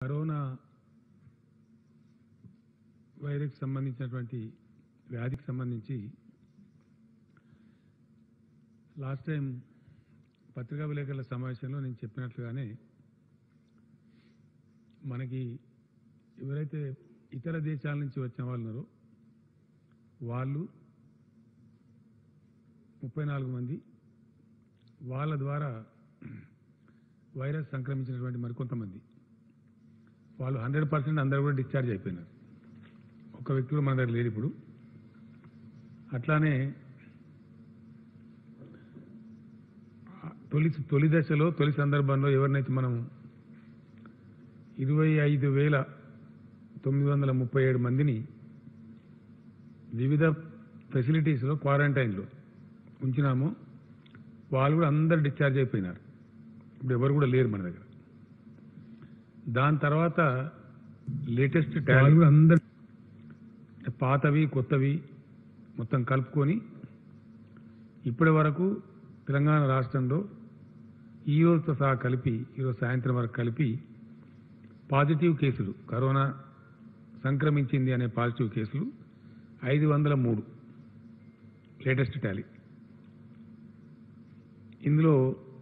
Corona virus సంబంధించినటువంటి వ్యాధికి సంబంధించి లాస్ట్ టైం పత్రికా విలేకరుల సమావేశంలో నేను చెప్పినట్లుగానే మనకి ఎవరైతే ఇతర దేశాల నుంచి వచ్చిన వాళ్ళు ఉన్నారో వాళ్ళు ముప్పై నాలుగు మంది వాళ్ళ ద్వారా వైరస్ సంక్రమించినటువంటి మరికొంతమంది వాళ్ళు హండ్రెడ్ పర్సెంట్ అందరూ కూడా డిశ్చార్జ్ అయిపోయినారు ఒక వ్యక్తి కూడా మన దగ్గర లేడు ఇప్పుడు అట్లానే ఆ తొలి తొలి దశలో తొలి సందర్భంలో ఎవరినైతే మనం ఇరవై ఐదు వేల తొమ్మిది వందల ముప్పై ఏడు మందిని వివిధ ఫెసిలిటీస్లో క్వారంటైన్లో ఉంచినామో వాళ్ళు కూడా అందరు డిశ్చార్జ్ అయిపోయినారు ఇప్పుడు ఎవరు కూడా లేరు మన దగ్గర దాని తర్వాత లేటెస్ట్ టాలీ అందరు పాతవి కొత్తవి మొత్తం కలుపుకొని ఇప్పటి వరకు తెలంగాణ రాష్ట్రంలో ఈ రోజుతో సహా కలిపి ఈరోజు సాయంత్రం వరకు కలిపి పాజిటివ్ కేసులు కరోనా సంక్రమించింది అనే పాజిటివ్ కేసులు ఐదు వందల మూడు లేటెస్ట్ టాలీ ఇందులో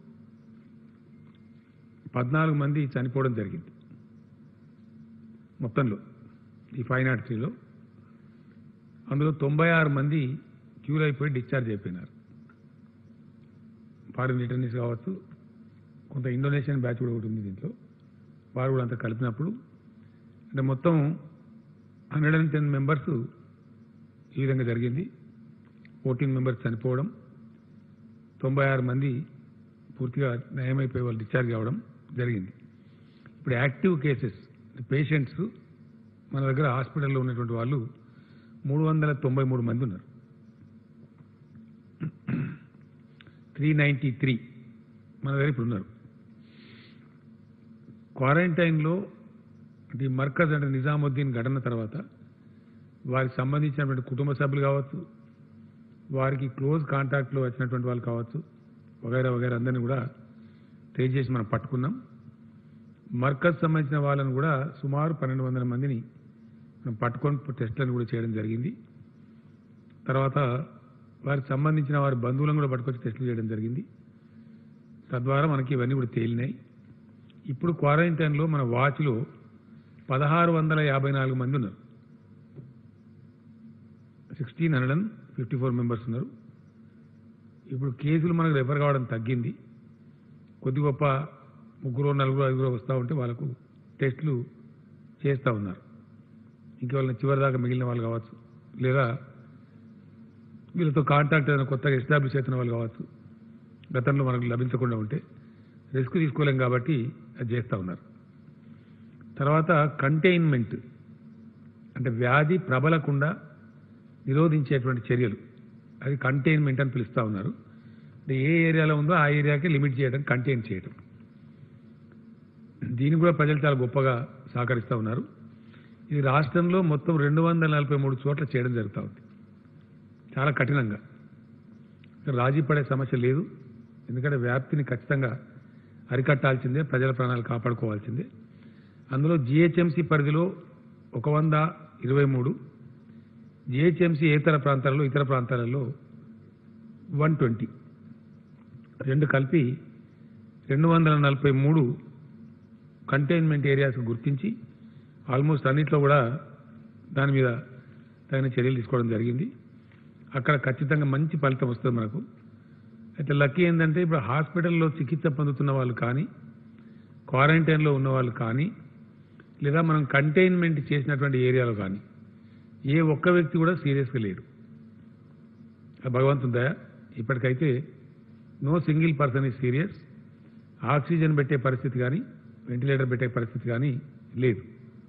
పద్నాలుగు మంది చనిపోవడం జరిగింది మొత్తంలో ఈ ఫైవ్ నాట్ త్రీలో అందులో తొంభై ఆరు మంది క్యూర్ అయిపోయి డిశ్చార్జ్ అయిపోయినారు ఫారిన్ రిటర్నీస్ కావచ్చు కొంత ఇండోనేషియన్ బ్యాచ్ కూడా ఒకటి ఉంది దీంట్లో వారు కూడా అంతా కలిపినప్పుడు అంటే మొత్తం హండ్రెడ్ అండ్ టెన్ మెంబర్స్ ఈ విధంగా జరిగింది ఫోర్టీన్ మెంబర్స్ చనిపోవడం తొంభై ఆరు మంది పూర్తిగా నయమైపోయి వాళ్ళు డిశ్చార్జ్ కావడం జరిగింది ఇప్పుడు యాక్టివ్ కేసెస్ పేషెంట్స్ మన దగ్గర హాస్పిటల్లో ఉన్నటువంటి వాళ్ళు మూడు వందల తొంభై మూడు మంది ఉన్నారు త్రీ నైంటీ త్రీ మన దగ్గర ఇప్పుడు ఉన్నారు క్వారంటైన్లో అంటే ఈ మర్కజ్ అంటే నిజాముద్దీన్ ఘటన తర్వాత వారికి సంబంధించినటువంటి కుటుంబ సభ్యులు కావచ్చు వారికి క్లోజ్ కాంటాక్ట్లో వచ్చినటువంటి వాళ్ళు కావచ్చు వగైరా వగైరా అందరినీ కూడా ట్రేస్ చేసి మనం పట్టుకున్నాం మర్కజ్ సంబంధించిన వాళ్ళని కూడా సుమారు పన్నెండు వందల మందిని మనం పట్టుకొని టెస్టులను కూడా చేయడం జరిగింది తర్వాత వారికి సంబంధించిన వారి బంధువులను కూడా పట్టుకొచ్చి టెస్టులు చేయడం జరిగింది తద్వారా మనకి ఇవన్నీ కూడా తేలినాయి ఇప్పుడు క్వారంటైన్లో మన వాచ్లో పదహారు వందల యాభై నాలుగు మంది ఉన్నారు sixteen hundred and fifty four members ఉన్నారు ఇప్పుడు కేసులు మనకు రెఫర్ కావడం తగ్గింది కొద్ది గొప్ప ముగ్గురు నలుగురు ఐదుగురు వస్తూ ఉంటే వాళ్ళకు టెస్టులు చేస్తూ ఉన్నారు ఇంక వాళ్ళని చివరిదాకా మిగిలిన వాళ్ళు కావచ్చు లేదా వీళ్ళతో కాంటాక్ట్ ఏదైనా కొత్తగా ఎస్టాబ్లిష్ అవుతున్న వాళ్ళు కావచ్చు గతంలో మనకు లభించకుండా ఉంటే రిస్క్ తీసుకోలేం కాబట్టి అది చేస్తూ ఉన్నారు తర్వాత కంటైన్మెంట్ అంటే వ్యాధి ప్రబలకుండా నిరోధించేటువంటి చర్యలు అది కంటైన్మెంట్ అని పిలుస్తూ ఉన్నారు అంటే ఏ ఏరియాలో ఉందో ఆ ఏరియాకి లిమిట్ చేయడం కంటైన్ చేయడం దీన్ని కూడా ప్రజలు చాలా గొప్పగా సహకరిస్తూ ఉన్నారు ఇది రాష్ట్రంలో మొత్తం రెండు వందల నలభై మూడు చోట్ల చేయడం జరుగుతూ ఉంది చాలా కఠినంగా ఇక్కడ రాజీ పడే సమస్య లేదు ఎందుకంటే వ్యాప్తిని ఖచ్చితంగా అరికట్టాల్సిందే ప్రజల ప్రాణాలు కాపాడుకోవాల్సిందే అందులో జిహెచ్ఎంసీ పరిధిలో ఒక వంద ఇరవై మూడు జిహెచ్ఎంసీ ఇతర ప్రాంతాలలో ఇతర ప్రాంతాలలో వన్ ట్వంటీ రెండు కలిపి రెండు వందల నలభై మూడు కంటైన్మెంట్ ఏరియాస్ గుర్తించి ఆల్మోస్ట్ అన్నింటిలో కూడా దాని మీద తగిన చర్యలు తీసుకోవడం జరిగింది అక్కడ ఖచ్చితంగా మంచి ఫలితం వస్తుంది మనకు అయితే లక్కీ ఏంటంటే ఇప్పుడు హాస్పిటల్లో చికిత్స పొందుతున్న వాళ్ళు కానీ క్వారంటైన్లో ఉన్న వాళ్ళు కానీ లేదా మనం కంటైన్మెంట్ చేసినటువంటి ఏరియాలో కానీ ఏ ఒక్క వ్యక్తి కూడా సీరియస్గా లేడు ఆ భగవంతుని దయ ఇప్పటికైతే no single person is serious oxygen పెట్టే పరిస్థితి కానీ వెంటిలేటర్ పెట్టే పరిస్థితి కానీ లేదు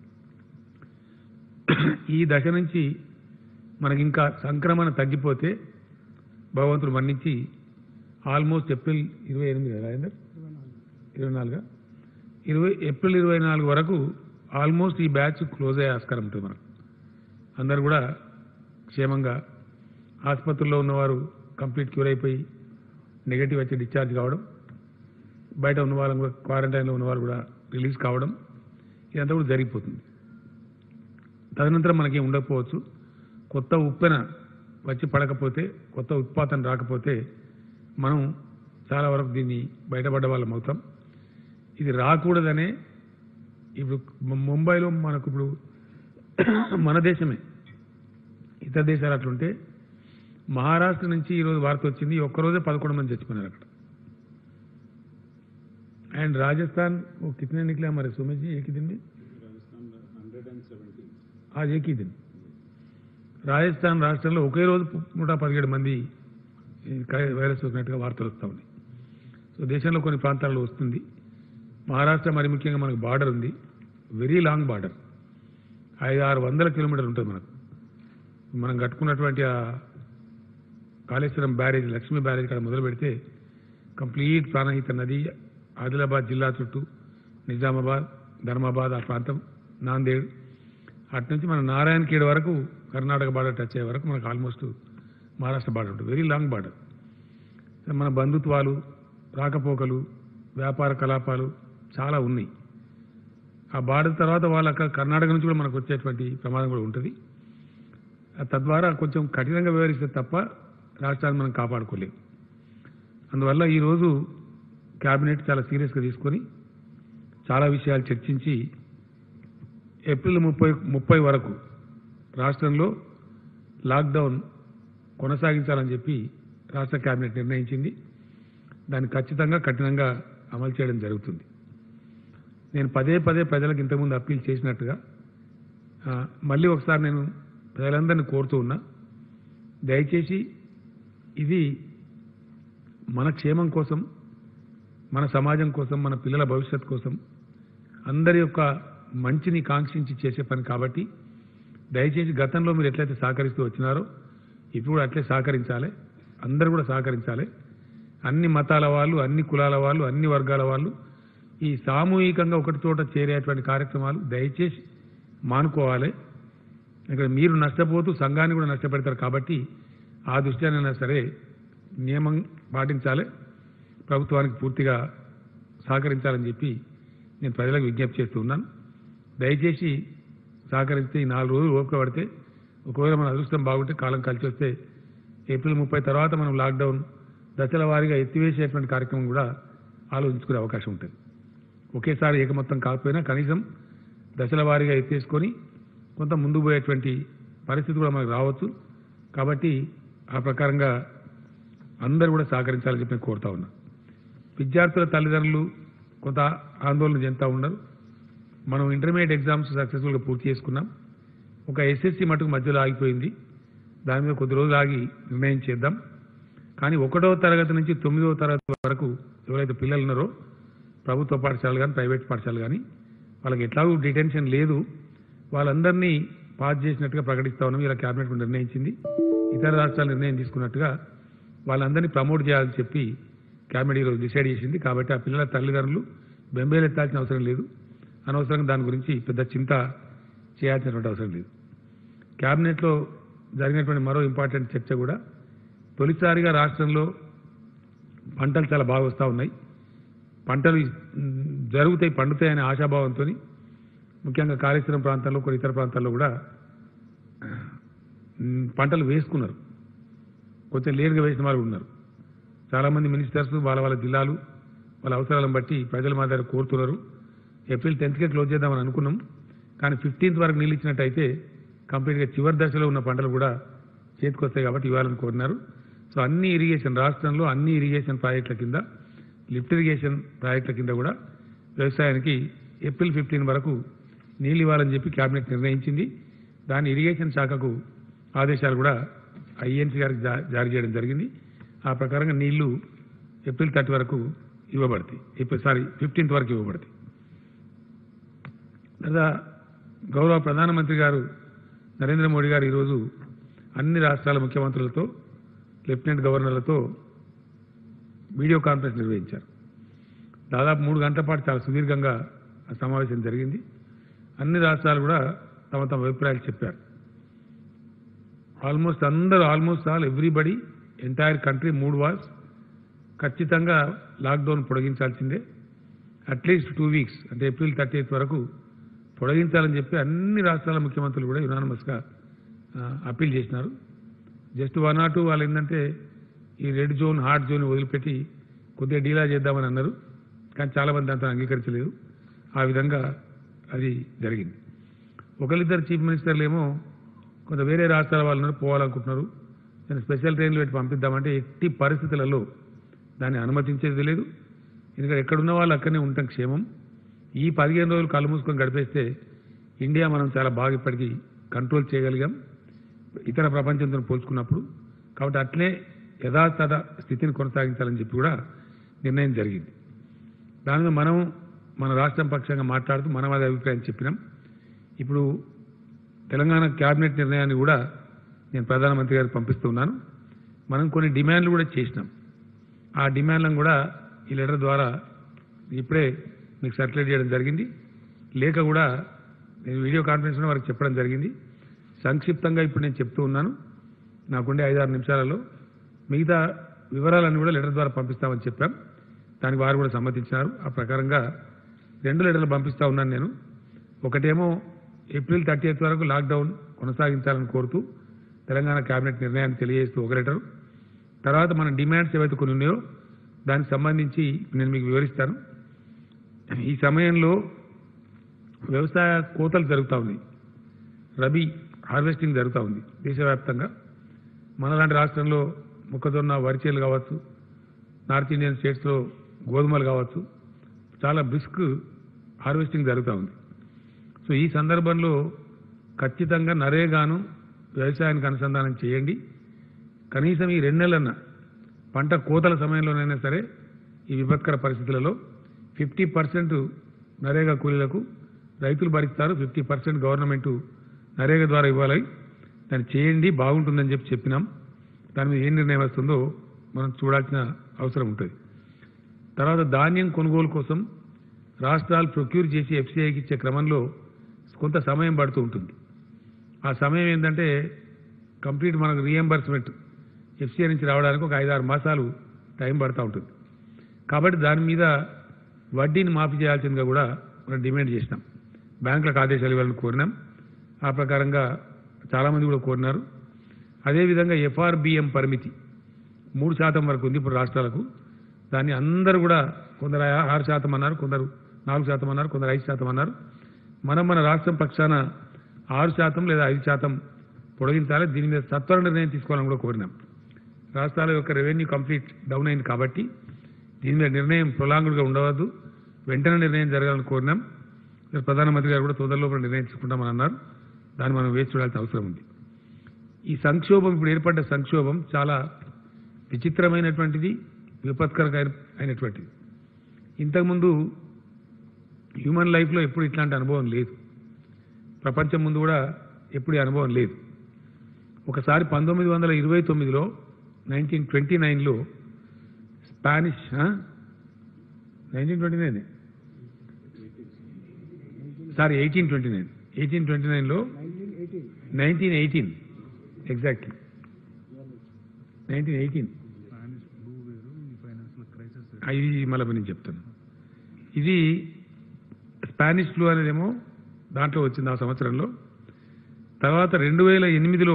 ఈ దశ నుంచి మనకి ఇంకా సంక్రమణ తగ్గిపోతే భగవంతుడు మన్నించి ఆల్మోస్ట్ ఏప్రిల్ ఇరవై ఎనిమిది రాజేందర్ ఇరవై నాలుగా ఇరవై ఏప్రిల్ ఇరవై నాలుగు వరకు ఆల్మోస్ట్ ఈ బ్యాచ్ క్లోజ్ అయ్యే ఆస్కారం ఉంటుంది మనకు అందరు కూడా క్షేమంగా ఆసుపత్రుల్లో ఉన్నవారు కంప్లీట్ క్యూర్ అయిపోయి నెగటివ్ వచ్చి డిశ్చార్జ్ కావడం బయట ఉన్న వాళ్ళని కూడా క్వారంటైన్లో ఉన్న వాళ్ళు కూడా రిలీజ్ కావడం ఇదంతా కూడా జరిగిపోతుంది తదనంతరం మనకేం ఉండకపోవచ్చు కొత్త ఉప్పెన వచ్చి పడకపోతే కొత్త ఉత్పాదన రాకపోతే మనం చాలా వరకు దీన్ని బయటపడ్డ వాళ్ళం అవుతాం ఇది రాకూడదనే ఇప్పుడు ము- ముంబైలో మనకు ఇప్పుడు మన దేశమే ఇతర దేశాలు అట్లుంటే మహారాష్ట్ర నుంచి ఈరోజు వార్త వచ్చింది ఈ ఒక్కరోజే పదకొండు మంది చచ్చిపోయినారు అక్కడ అండ్ రాజస్థాన్ ఓ కితనే నికలే మరి సుమేష్ जी एक ही दिन में आज एक ही दिन రాజస్థాన్ రాష్ట్రంలో ఒకే రోజు నూట పదిహేడు మంది ఈ కై- వైరస్ సోకినట్టుగా వార్తలు వస్తూ ఉన్నాయి సో దేశంలో కొన్ని ప్రాంతాల్లో వస్తుంది మహారాష్ట్ర మరి ముఖ్యంగా మనకు బార్డర్ ఉంది వెరీ లాంగ్ బార్డర్ ఐదు ఆరు వందల కిలోమీటర్లు ఉంటుంది మనకు మనం కట్టుకున్నటువంటి ఆ కాళేశ్వరం బ్యారేజ్ లక్ష్మీ బ్యారేజ్ కాడ మొదలు పెడితే కంప్లీట్ ప్రాణహిత నది ఆదిలాబాద్ జిల్లా చుట్టూ నిజామాబాద్ ధర్మాబాద్ ఆ ప్రాంతం నాందేడ్ అటు నుంచి మన నారాయణఖేడ్ వరకు కర్ణాటక బార్డర్ టచ్ అయ్యే వరకు మనకు ఆల్మోస్ట్ మహారాష్ట్ర బార్డర్ ఉంటుంది వెరీ లాంగ్ బార్డర్ మన బంధుత్వాలు రాకపోకలు వ్యాపార కలాపాలు చాలా ఉన్నాయి ఆ బార్డర్ తర్వాత వాళ్ళ కర్ణాటక నుంచి కూడా మనకు వచ్చేటువంటి ప్రమాదం కూడా ఉంటుంది ఆ తద్వారా కొంచెం కఠినంగా వ్యవహరిస్తే తప్ప రాష్ట్రాన్ని మనం కాపాడుకోలేము అందువల్ల ఈరోజు క్యాబినెట్ చాలా సీరియస్గా తీసుకొని చాలా విషయాలు చర్చించి ఏప్రిల్ ముప్పై ముప్పై వరకు రాష్ట్రంలో లాక్డౌన్ కొనసాగించాలని చెప్పి రాష్ట్ర కేబినెట్ నిర్ణయించింది దాన్ని ఖచ్చితంగా కఠినంగా అమలు చేయడం జరుగుతుంది నేను పదే పదే ప్రజలకు ఇంతకుముందు అప్పీల్ చేసినట్టుగా ఆ, మళ్ళీ ఒకసారి నేను ప్రజలందరినీ కోరుతూ ఉన్నా దయచేసి ఇది మన క్షేమం కోసం మన సమాజం కోసం మన పిల్లల భవిష్యత్ కోసం అందరి యొక్క మంచిని కాంక్షించి చేసే పని కాబట్టి దయచేసి గతంలో మీరు ఎట్లయితే సహకరిస్తూ వచ్చినారో ఇప్పుడు కూడా అట్లే సహకరించాలి అందరూ కూడా సహకరించాలి అన్ని మతాల వాళ్ళు అన్ని కులాల వాళ్ళు అన్ని వర్గాల వాళ్ళు ఈ సామూహికంగా ఒకటి చోట చేరేటువంటి కార్యక్రమాలు దయచేసి మానుకోవాలి ఇక్కడ మీరు నష్టపోతూ సంఘాన్ని కూడా నష్టపెడతారు కాబట్టి ఆ దృష్ట్యానైనా సరే నియమం పాటించాలి ప్రభుత్వానికి పూర్తిగా సహకరించాలని చెప్పి నేను ప్రజలకు విజ్ఞప్తి చేస్తూ ఉన్నాను దయచేసి సహకరిస్తే ఈ నాలుగు రోజులు ఓపిక పడితే ఒకవేళ మన అదృష్టం బాగుంటే కాలం కలిసి వస్తే ఏప్రిల్ ముప్పై తర్వాత మనం లాక్డౌన్ దశల వారీగా ఎత్తివేసేటువంటి కార్యక్రమం కూడా ఆలోచించుకునే అవకాశం ఉంటుంది ఒకేసారి ఏకమొత్తం కాకపోయినా కనీసం దశల వారీగా ఎత్తేసుకొని కొంత ముందు పోయేటువంటి పరిస్థితి కూడా మనకు రావచ్చు కాబట్టి ఆ ప్రకారంగా అందరూ కూడా సహకరించాలని చెప్పి నేను కోరుతా ఉన్నా విద్యార్థుల తల్లిదండ్రులు కొంత ఆందోళన చెందుతూ ఉన్నారు మనం ఇంటర్మీడియట్ ఎగ్జామ్స్ సక్సెస్ఫుల్గా పూర్తి చేసుకున్నాం ఒక ఎస్ఎస్సి మటుకు మధ్యలో ఆగిపోయింది దాని మీద కొద్ది రోజులు ఆగి నిర్ణయం చేద్దాం కానీ ఒకటవ తరగతి నుంచి తొమ్మిదవ తరగతి వరకు ఎవరైతే పిల్లలు ఉన్నారో ప్రభుత్వ పాఠశాలలు కానీ ప్రైవేట్ పాఠశాలలు కానీ వాళ్ళకి ఎట్లాగూ డిటెన్షన్ లేదు వాళ్ళందరినీ పాస్ చేసినట్టుగా ప్రకటిస్తా ఉన్నాం ఇలా క్యాబినెట్ కూడా నిర్ణయించింది ఇతర రాష్ట్రాలు నిర్ణయం తీసుకున్నట్టుగా వాళ్ళందరినీ ప్రమోట్ చేయాలని చెప్పి క్యాబినెట్ ఈరోజు డిసైడ్ చేసింది కాబట్టి ఆ పిల్లల తల్లిదండ్రులు బెంబేలు ఎత్తాల్సిన అవసరం లేదు అనవసరంగా దాని గురించి పెద్ద చింత చేయాల్సినటువంటి అవసరం లేదు క్యాబినెట్లో జరిగినటువంటి మరో ఇంపార్టెంట్ చర్చ కూడా తొలిసారిగా రాష్ట్రంలో పంటలు చాలా బాగా వస్తూ ఉన్నాయి పంటలు మ్, జరుగుతాయి పండుతాయనే ఆశాభావంతో ముఖ్యంగా కాళేశ్వరం ప్రాంతాల్లో కొన్ని ఇతర ప్రాంతాల్లో కూడా మ్, పంటలు వేసుకున్నారు కొంచెం లేటుగా వేసిన వాళ్ళు ఉన్నారు చాలామంది మినిస్టర్స్ వాళ్ళ వాళ్ళ జిల్లాలు వాళ్ళ అవసరాలను బట్టి ప్రజల మా దగ్గర కోరుతున్నారు ఏప్రిల్ టెన్త్కే క్లోజ్ చేద్దామని అనుకున్నాం కానీ ఫిఫ్టీన్త్ వరకు నీళ్ళు ఇచ్చినట్టయితే కంప్లీట్గా చివరి దశలో ఉన్న పంటలు కూడా చేతికొస్తాయి కాబట్టి ఇవ్వాలని కోరినారు సో అన్ని ఇరిగేషన్ రాష్ట్రంలో అన్ని ఇరిగేషన్ ప్రాజెక్టుల కింద లిఫ్ట్ ఇరిగేషన్ ప్రాజెక్టుల కింద కూడా వ్యవసాయానికి ఏప్రిల్ ఫిఫ్టీన్ వరకు నీళ్ళు ఇవ్వాలని చెప్పి కేబినెట్ నిర్ణయించింది దాని ఇరిగేషన్ శాఖకు ఆదేశాలు కూడా ఐఎన్సీ గారికి జా- జారీ చేయడం జరిగింది ఆ ప్రకారంగా నీళ్లు ఏప్రిల్ థర్టీ వరకు ఇవ్వబడతాయి ఇప్పుడు సారీ ఫిఫ్టీన్త్ వరకు ఇవ్వబడతాయి లేదా గౌరవ ప్రధానమంత్రి గారు నరేంద్ర మోడీ గారు ఈరోజు అన్ని రాష్ట్రాల ముఖ్యమంత్రులతో లెఫ్టినెంట్ గవర్నర్లతో వీడియో కాన్ఫరెన్స్ నిర్వహించారు దాదాపు మూడు గంటల పాటు చాలా సుదీర్ఘంగా ఆ సమావేశం జరిగింది అన్ని రాష్ట్రాలు కూడా తమ తమ అభిప్రాయాలు చెప్పారు ఆల్మోస్ట్ అందరూ almost all everybody entire country mood was ఖచ్చితంగా లాక్డౌన్ పొడిగించాల్సిందే అట్లీస్ట్ టూ వీక్స్ అంటే ఏప్రిల్ థర్టీ వరకు పొడిగించాలని చెప్పి అన్ని రాష్ట్రాల ముఖ్యమంత్రులు కూడా యునానమస్గా అప్పీల్ చేసినారు జస్ట్ వన్ ఆర్ టూ వాళ్ళు ఏంటంటే ఈ రెడ్ జోన్ హార్డ్ జోన్ వదిలిపెట్టి కొద్దిగా డీలా చేద్దామని అన్నారు కానీ చాలామంది దాంతో అంగీకరించలేదు ఆ విధంగా అది జరిగింది ఒకరిద్దరు చీఫ్ మినిస్టర్లు ఏమో కొంత వేరే రాష్ట్రాల వాళ్ళు ఉన్నారు, పోవాలనుకుంటున్నారు నేను స్పెషల్ ట్రైన్లు పెట్టి పంపిద్దామంటే ఎట్టి పరిస్థితులలో దాన్ని అనుమతించేది లేదు ఎందుకంటే ఎక్కడున్న వాళ్ళు అక్కడనే ఉంటాం క్షేమం ఈ పదిహేను రోజులు కళ్ళు మూసుకొని గడిపేస్తే ఇండియా మనం చాలా బాగా ఇప్పటికీ కంట్రోల్ చేయగలిగాం ఇతర ప్రపంచంతో పోల్చుకున్నప్పుడు కాబట్టి అట్లే యథాతథ స్థితిని కొనసాగించాలని చెప్పి కూడా నిర్ణయం జరిగింది దాని మీద మనం మన రాష్ట్రం పక్షంగా మాట్లాడుతూ మనం అదే అభిప్రాయం చెప్పినాం ఇప్పుడు తెలంగాణ క్యాబినెట్ నిర్ణయాన్ని కూడా నేను ప్రధానమంత్రి గారికి పంపిస్తున్నాను మనం కొన్ని డిమాండ్లు కూడా చేసినాం ఆ డిమాండ్లను కూడా ఈ లెటర్ ద్వారా ఇప్పుడే మీకు సర్క్యులేట్ చేయడం జరిగింది లేక కూడా నేను వీడియో కాన్ఫరెన్స్లో వారికి చెప్పడం జరిగింది సంక్షిప్తంగా ఇప్పుడు నేను చెప్తూ ఉన్నాను నాకుండే ఐదారు నిమిషాలలో మిగతా వివరాలన్నీ కూడా లెటర్ ద్వారా పంపిస్తామని చెప్పాం దానికి వారు కూడా సమ్మతించినారు ఆ ప్రకారంగా రెండు లెటర్లు పంపిస్తా ఉన్నాను నేను ఒకటేమో ఏప్రిల్ థర్టీ వరకు లాక్డౌన్ కొనసాగించాలని కోరుతూ తెలంగాణ కేబినెట్ నిర్ణయాన్ని తెలియజేస్తూ ఒక లెటరు తర్వాత మన డిమాండ్స్ ఏవైతే కొన్ని ఉన్నాయో దానికి సంబంధించి నేను మీకు వివరిస్తాను ఈ సమయంలో వ్యవసాయ కోతలు జరుగుతూ ఉన్నాయి రబీ హార్వెస్టింగ్ జరుగుతూ ఉంది దేశవ్యాప్తంగా మనలాంటి రాష్ట్రంలో మొక్కజొన్న వరిచేలు కావచ్చు నార్త్ ఇండియన్ స్టేట్స్లో గోధుమలు కావచ్చు చాలా బ్రిస్క్ హార్వెస్టింగ్ జరుగుతూ ఉంది సో ఈ సందర్భంలో ఖచ్చితంగా నరేగాను వ్యవసాయానికి అనుసంధానం చేయండి కనీసం ఈ రెండు నెలలన్నా పంట కోతల సమయంలోనైనా సరే ఈ విపత్కర పరిస్థితులలో ఫిఫ్టీ పర్సెంట్ నరేగా కూలీలకు రైతులు భరిస్తారు ఫిఫ్టీ పర్సెంట్ గవర్నమెంట్ నరేగా ద్వారా ఇవ్వాలి దాన్ని చేయండి బాగుంటుందని చెప్పి చెప్పినాం దాని మీద ఏం నిర్ణయం వస్తుందో మనం చూడాల్సిన అవసరం ఉంటుంది తర్వాత ధాన్యం కొనుగోలు కోసం రాష్ట్రాలు ప్రొక్యూర్ చేసి ఎఫ్సీఐకి ఇచ్చే క్రమంలో కొంత సమయం పడుతూ ఉంటుంది ఆ సమయం ఏంటంటే కంప్లీట్ మనకు రీఎంబర్స్మెంట్ ఎఫ్సీఐ నుంచి రావడానికి ఒక ఐదారు మాసాలు టైం పడుతూ ఉంటుంది కాబట్టి దాని మీద వడ్డీని మాఫీ చేయాల్సిందిగా కూడా మనం డిమాండ్ చేసినాం బ్యాంకులకు ఆదేశాలు ఇవ్వాలని కోరినాం ఆ ప్రకారంగా చాలామంది కూడా కోరినారు అదేవిధంగా ఎఫ్ఆర్బిఎం పరిమితి మూడు శాతం వరకు ఉంది ఇప్పుడు రాష్ట్రాలకు దాన్ని అందరూ కూడా కొందరు ఆరు శాతం అన్నారు కొందరు నాలుగు శాతం అన్నారు కొందరు ఐదు శాతం అన్నారు మనం మన రాష్ట్రం పక్షాన ఆరు శాతం లేదా ఐదు శాతం పొడిగించాలి దీని మీద సత్వర నిర్ణయం తీసుకోవాలని కూడా కోరినాం రాష్ట్రాల యొక్క రెవెన్యూ కంప్లీట్ డౌన్ అయింది కాబట్టి దీని మీద నిర్ణయం ప్రొలాంగుడ్గా ఉండవద్దు వెంటనే నిర్ణయం జరగాలని కోరినాం మరి ప్రధానమంత్రి గారు కూడా తొందరలోపల నిర్ణయం తీసుకుంటామని అన్నారు దాన్ని మనం వేచి చూడాల్సిన అవసరం ఉంది ఈ సంక్షోభం ఇప్పుడు ఏర్పడ్డ సంక్షోభం చాలా విచిత్రమైనటువంటిది విపత్కర అయినటువంటిది ఇంతకుముందు హ్యూమన్ లైఫ్లో ఎప్పుడు ఇట్లాంటి అనుభవం లేదు ప్రపంచం ముందు కూడా ఎప్పుడు ఈ అనుభవం లేదు ఒకసారి పంతొమ్మిది వందల ఇరవై తొమ్మిదిలో నైన్టీన్ ట్వంటీ నైన్లో Spanish nineteen twenty nine sorry eighteen twenty nine eighteen twenty నైన్లో nineteen eighteen exactly nineteen eighteen Spanish flu వేరు ఈ ఫైనాన్షియల్ క్రైసిస్ ఇది మళ్ళీ నేను చెప్తాను ఇది స్పానిష్ ఫ్లూ అనేదేమో దాంట్లో వచ్చింది ఆ సంవత్సరంలో తర్వాత రెండు వేల ఎనిమిదిలో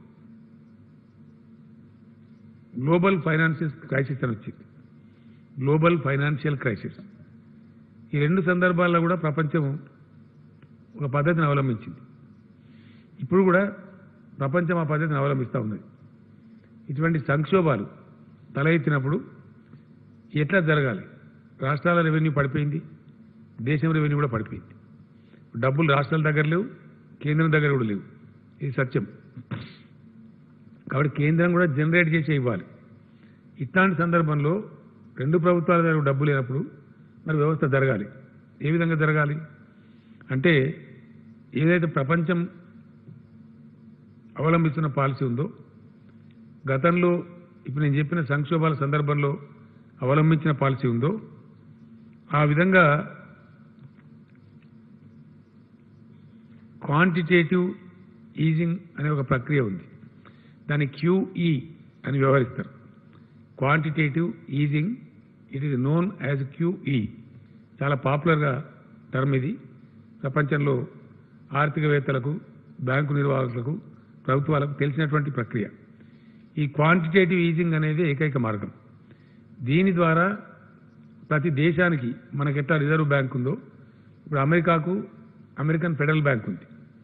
గ్లోబల్ ఫైనాన్షియల్ క్రైసిస్ అని వచ్చింది గ్లోబల్ ఫైనాన్షియల్ క్రైసిస్ ఈ రెండు సందర్భాల్లో కూడా ప్రపంచం ఒక పద్ధతిని అవలంబించింది ఇప్పుడు కూడా ప్రపంచం ఆ పద్ధతిని అవలంబిస్తూ ఉన్నది ఇటువంటి సంక్షోభాలు తల ఎత్తినప్పుడు ఎట్లా జరగాలి రాష్ట్రాల రెవెన్యూ పడిపోయింది దేశం రెవెన్యూ కూడా పడిపోయింది డబ్బులు రాష్ట్రాల దగ్గర లేవు కేంద్రం దగ్గర కూడా లేవు ఇది సత్యం కాబట్టి కేంద్రం కూడా జనరేట్ చేసి ఇవ్వాలి ఇట్లాంటి సందర్భంలో రెండు ప్రభుత్వాల దగ్గర డబ్బు లేనప్పుడు మరి వ్యవస్థ జరగాలి ఏ విధంగా జరగాలి అంటే ఏదైతే ప్రపంచం అవలంబిస్తున్న పాలసీ ఉందో గతంలో ఇప్పుడు నేను చెప్పిన సంక్షోభాల సందర్భంలో అవలంబించిన పాలసీ ఉందో ఆ విధంగా క్వాంటిటేటివ్ ఈజింగ్ అనే ఒక ప్రక్రియ ఉంది దాన్ని క్యూఈ అని వ్యవహరిస్తారు quantitative easing it is known as QE చాలా పాపులర్గా టర్మ్ ఇది ప్రపంచంలో ఆర్థికవేత్తలకు బ్యాంకు నిర్వాహకులకు ప్రభుత్వాలకు తెలిసినటువంటి ప్రక్రియ ఈ క్వాంటిటేటివ్ ఈజింగ్ అనేది ఏకైక మార్గం దీని ద్వారా ప్రతి దేశానికి మనకి ఎట్లా రిజర్వ్ బ్యాంక్ ఉందో ఇప్పుడు అమెరికాకు అమెరికన్ ఫెడరల్ బ్యాంక్ ఉంది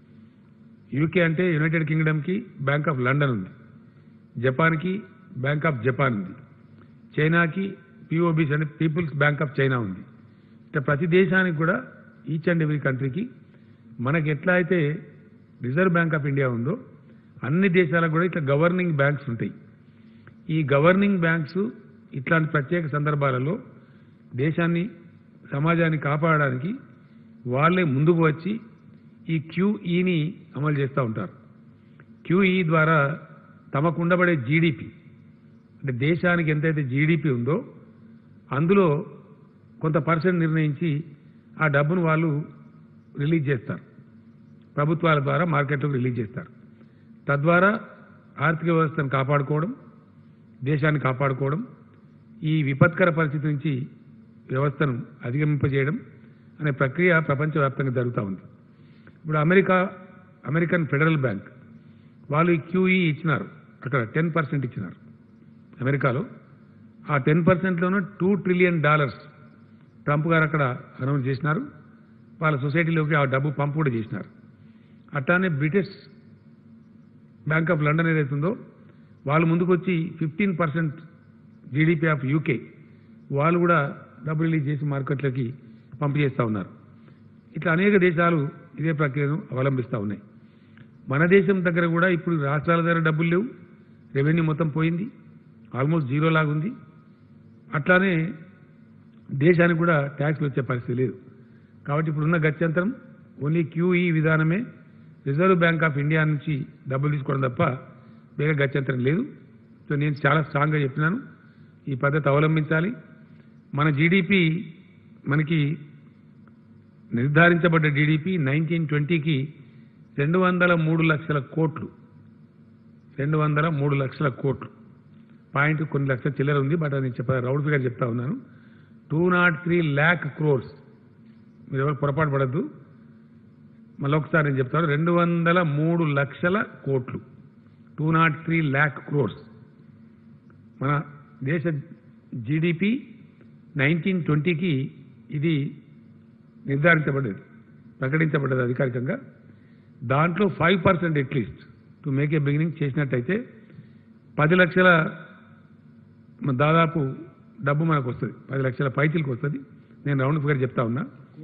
యూకే అంటే యునైటెడ్ కింగ్డమ్కి బ్యాంక్ ఆఫ్ లండన్ ఉంది జపాన్కి బ్యాంక్ ఆఫ్ జపాన్ ఉంది చైనాకి పిఓబిస్ అంటే పీపుల్స్ బ్యాంక్ ఆఫ్ చైనా ఉంది ఇట్లా ప్రతి దేశానికి కూడా ఈచ్ అండ్ ఎవ్రీ కంట్రీకి మనకి ఎట్లా అయితే రిజర్వ్ బ్యాంక్ ఆఫ్ ఇండియా ఉందో అన్ని దేశాలకు కూడా ఇట్లా గవర్నింగ్ బ్యాంక్స్ ఉంటాయి ఈ గవర్నింగ్ బ్యాంక్స్ ఇట్లాంటి ప్రత్యేక సందర్భాలలో దేశాన్ని సమాజాన్ని కాపాడడానికి వాళ్ళే ముందుకు వచ్చి ఈ క్యూఈని అమలు చేస్తూ ఉంటారు క్యూఈ ద్వారా తమకు ఉండబడే జీడిపి అంటే దేశానికి ఎంతైతే జీడిపి ఉందో అందులో కొంత పర్సెంట్ నిర్ణయించి ఆ డబ్బును వాళ్ళు రిలీజ్ చేస్తారు ప్రభుత్వాల ద్వారా మార్కెట్లోకి రిలీజ్ చేస్తారు తద్వారా ఆర్థిక వ్యవస్థను కాపాడుకోవడం దేశాన్ని కాపాడుకోవడం ఈ విపత్కర పరిస్థితి నుంచి వ్యవస్థను అధిగమింపజేయడం అనే ప్రక్రియ ప్రపంచవ్యాప్తంగా జరుగుతూ ఉంది ఇప్పుడు అమెరికా అమెరికన్ ఫెడరల్ బ్యాంక్ వాళ్ళు ఈ క్యూఈ ఇచ్చినారు అక్కడ టెన్ పర్సెంట్ ఇచ్చినారు అమెరికాలో ఆ టెన్ పర్సెంట్లోనూ టూ ట్రిలియన్ డాలర్స్ ట్రంప్ గారు అక్కడ అనౌన్స్ చేసినారు వాళ్ళ సొసైటీలోకి ఆ డబ్బు పంపు కూడా చేసినారు అట్లానే బ్రిటిష్ బ్యాంక్ ఆఫ్ లండన్ ఏదైతుందో వాళ్ళు ముందుకు వచ్చి fifteen percent GDP of UK వాళ్ళు కూడా డబ్బు రిలీజ్ చేసి మార్కెట్లోకి పంపు చేస్తూ ఉన్నారు ఇట్లా అనేక దేశాలు ఇదే ప్రక్రియను అవలంబిస్తూ ఉన్నాయి మన దేశం దగ్గర కూడా ఇప్పుడు రాష్ట్రాల దగ్గర డబ్బులు లేవు రెవెన్యూ మొత్తం పోయింది ఆల్మోస్ట్ జీరో లాగా ఉంది అట్లానే దేశానికి కూడా ట్యాక్స్లు వచ్చే పరిస్థితి లేదు కాబట్టి ఇప్పుడున్న గత్యంతరం ఓన్లీ క్యూఈ విధానమే రిజర్వ్ బ్యాంక్ ఆఫ్ ఇండియా నుంచి డబ్బులు తీసుకోవడం తప్ప వేరే గత్యంతరం లేదు సో నేను చాలా స్ట్రాంగ్గా చెప్పినాను ఈ పద్ధతి అవలంబించాలి మన జీడిపి మనకి నిర్ధారించబడ్డ జీడిపి నైన్టీన్ ట్వంటీకి రెండు వందల మూడు లక్షల కోట్లు రెండు వందల మూడు లక్షల కోట్లు పాయింట్ కొన్ని లక్షల చిల్లర ఉంది బట్ అది చెప్ప రౌడ్ ఫిగర్ చెప్తా ఉన్నాను two naught three lakh crores మీరు ఎవరు పొరపాటు పడద్దు మళ్ళీ ఒకసారి నేను చెప్తాను రెండు వందల మూడు లక్షల కోట్లు two naught three lakh crores మన దేశ జీడిపి నైన్టీన్ ట్వంటీకి ఇది నిర్ధారించబడ్డది ప్రకటించబడ్డది అధికారికంగా దాంట్లో five percent at least to make a beginning చేసినట్టయితే పది లక్షల మ- దాదాపు డబ్బు మనకు వస్తుంది పది లక్షల పైచిలకు వస్తుంది నేను రౌండ్ ఫిగర్ చెప్తా ఉన్నా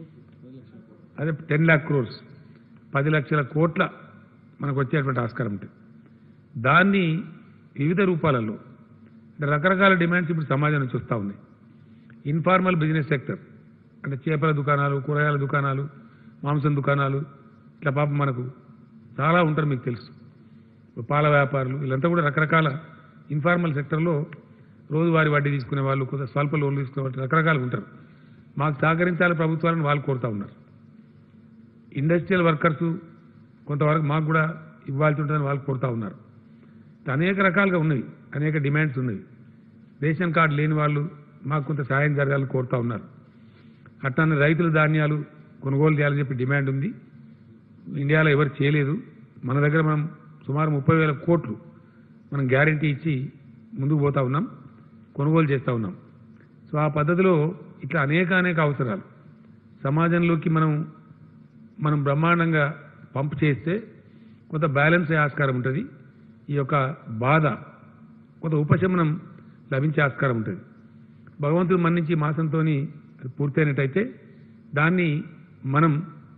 అదే టెన్ ల్యాక్ క్రోర్స్ పది లక్షల కోట్ల మనకు వచ్చేటువంటి ఆస్కారం ఉంటుంది దాన్ని వివిధ రూపాలలో అంటే రకరకాల డిమాండ్స్ ఇప్పుడు సమాజం నుంచి వస్తూ ఉన్నాయి ఇన్ఫార్మల్ బిజినెస్ సెక్టర్ అంటే చేపల దుకాణాలు కూరగాయల దుకాణాలు మాంసం దుకాణాలు ఇట్లా పాపం మనకు చాలా ఉంటారు మీకు తెలుసు పాల వ్యాపారులు వీళ్ళంతా కూడా రకరకాల ఇన్ఫార్మల్ సెక్టర్లో రోజువారీ వడ్డీ తీసుకునే వాళ్ళు కొంత స్వల్ప లోన్లు తీసుకునే వాళ్ళు రకరకాలు ఉంటారు మాకు సహకరించాలి ప్రభుత్వాలను వాళ్ళు కోరుతా ఉన్నారు ఇండస్ట్రియల్ వర్కర్స్ కొంతవరకు మాకు కూడా ఇవ్వాల్సి ఉంటుందని వాళ్ళు కోరుతా ఉన్నారు అనేక రకాలుగా ఉన్నవి అనేక డిమాండ్స్ ఉన్నవి రేషన్ కార్డు లేని వాళ్ళు మాకు కొంత సాయం జరగాలని కోరుతా ఉన్నారు అట్లానే రైతుల ధాన్యాలు కొనుగోలు చేయాలని చెప్పి డిమాండ్ ఉంది ఇండియాలో ఎవరు చేయలేదు మన దగ్గర మనం సుమారు ముప్పై వేల కోట్లు మనం గ్యారంటీ ఇచ్చి ముందుకు పోతా ఉన్నాం కొనుగోలు చేస్తూ ఉన్నాం సో ఆ పద్ధతిలో ఇట్లా అనేక అనేక అవసరాలు సమాజంలోకి మనం మనం బ్రహ్మాండంగా పంప్ చేస్తే కొంత బ్యాలెన్స్ అయ్యే ఆస్కారం ఉంటుంది ఈ యొక్క బాధ కొంత ఉపశమనం లభించే ఆస్కారం ఉంటుంది భగవంతుడు మన్నించి మాసంతో పూర్తయినట్టయితే దాన్ని మనం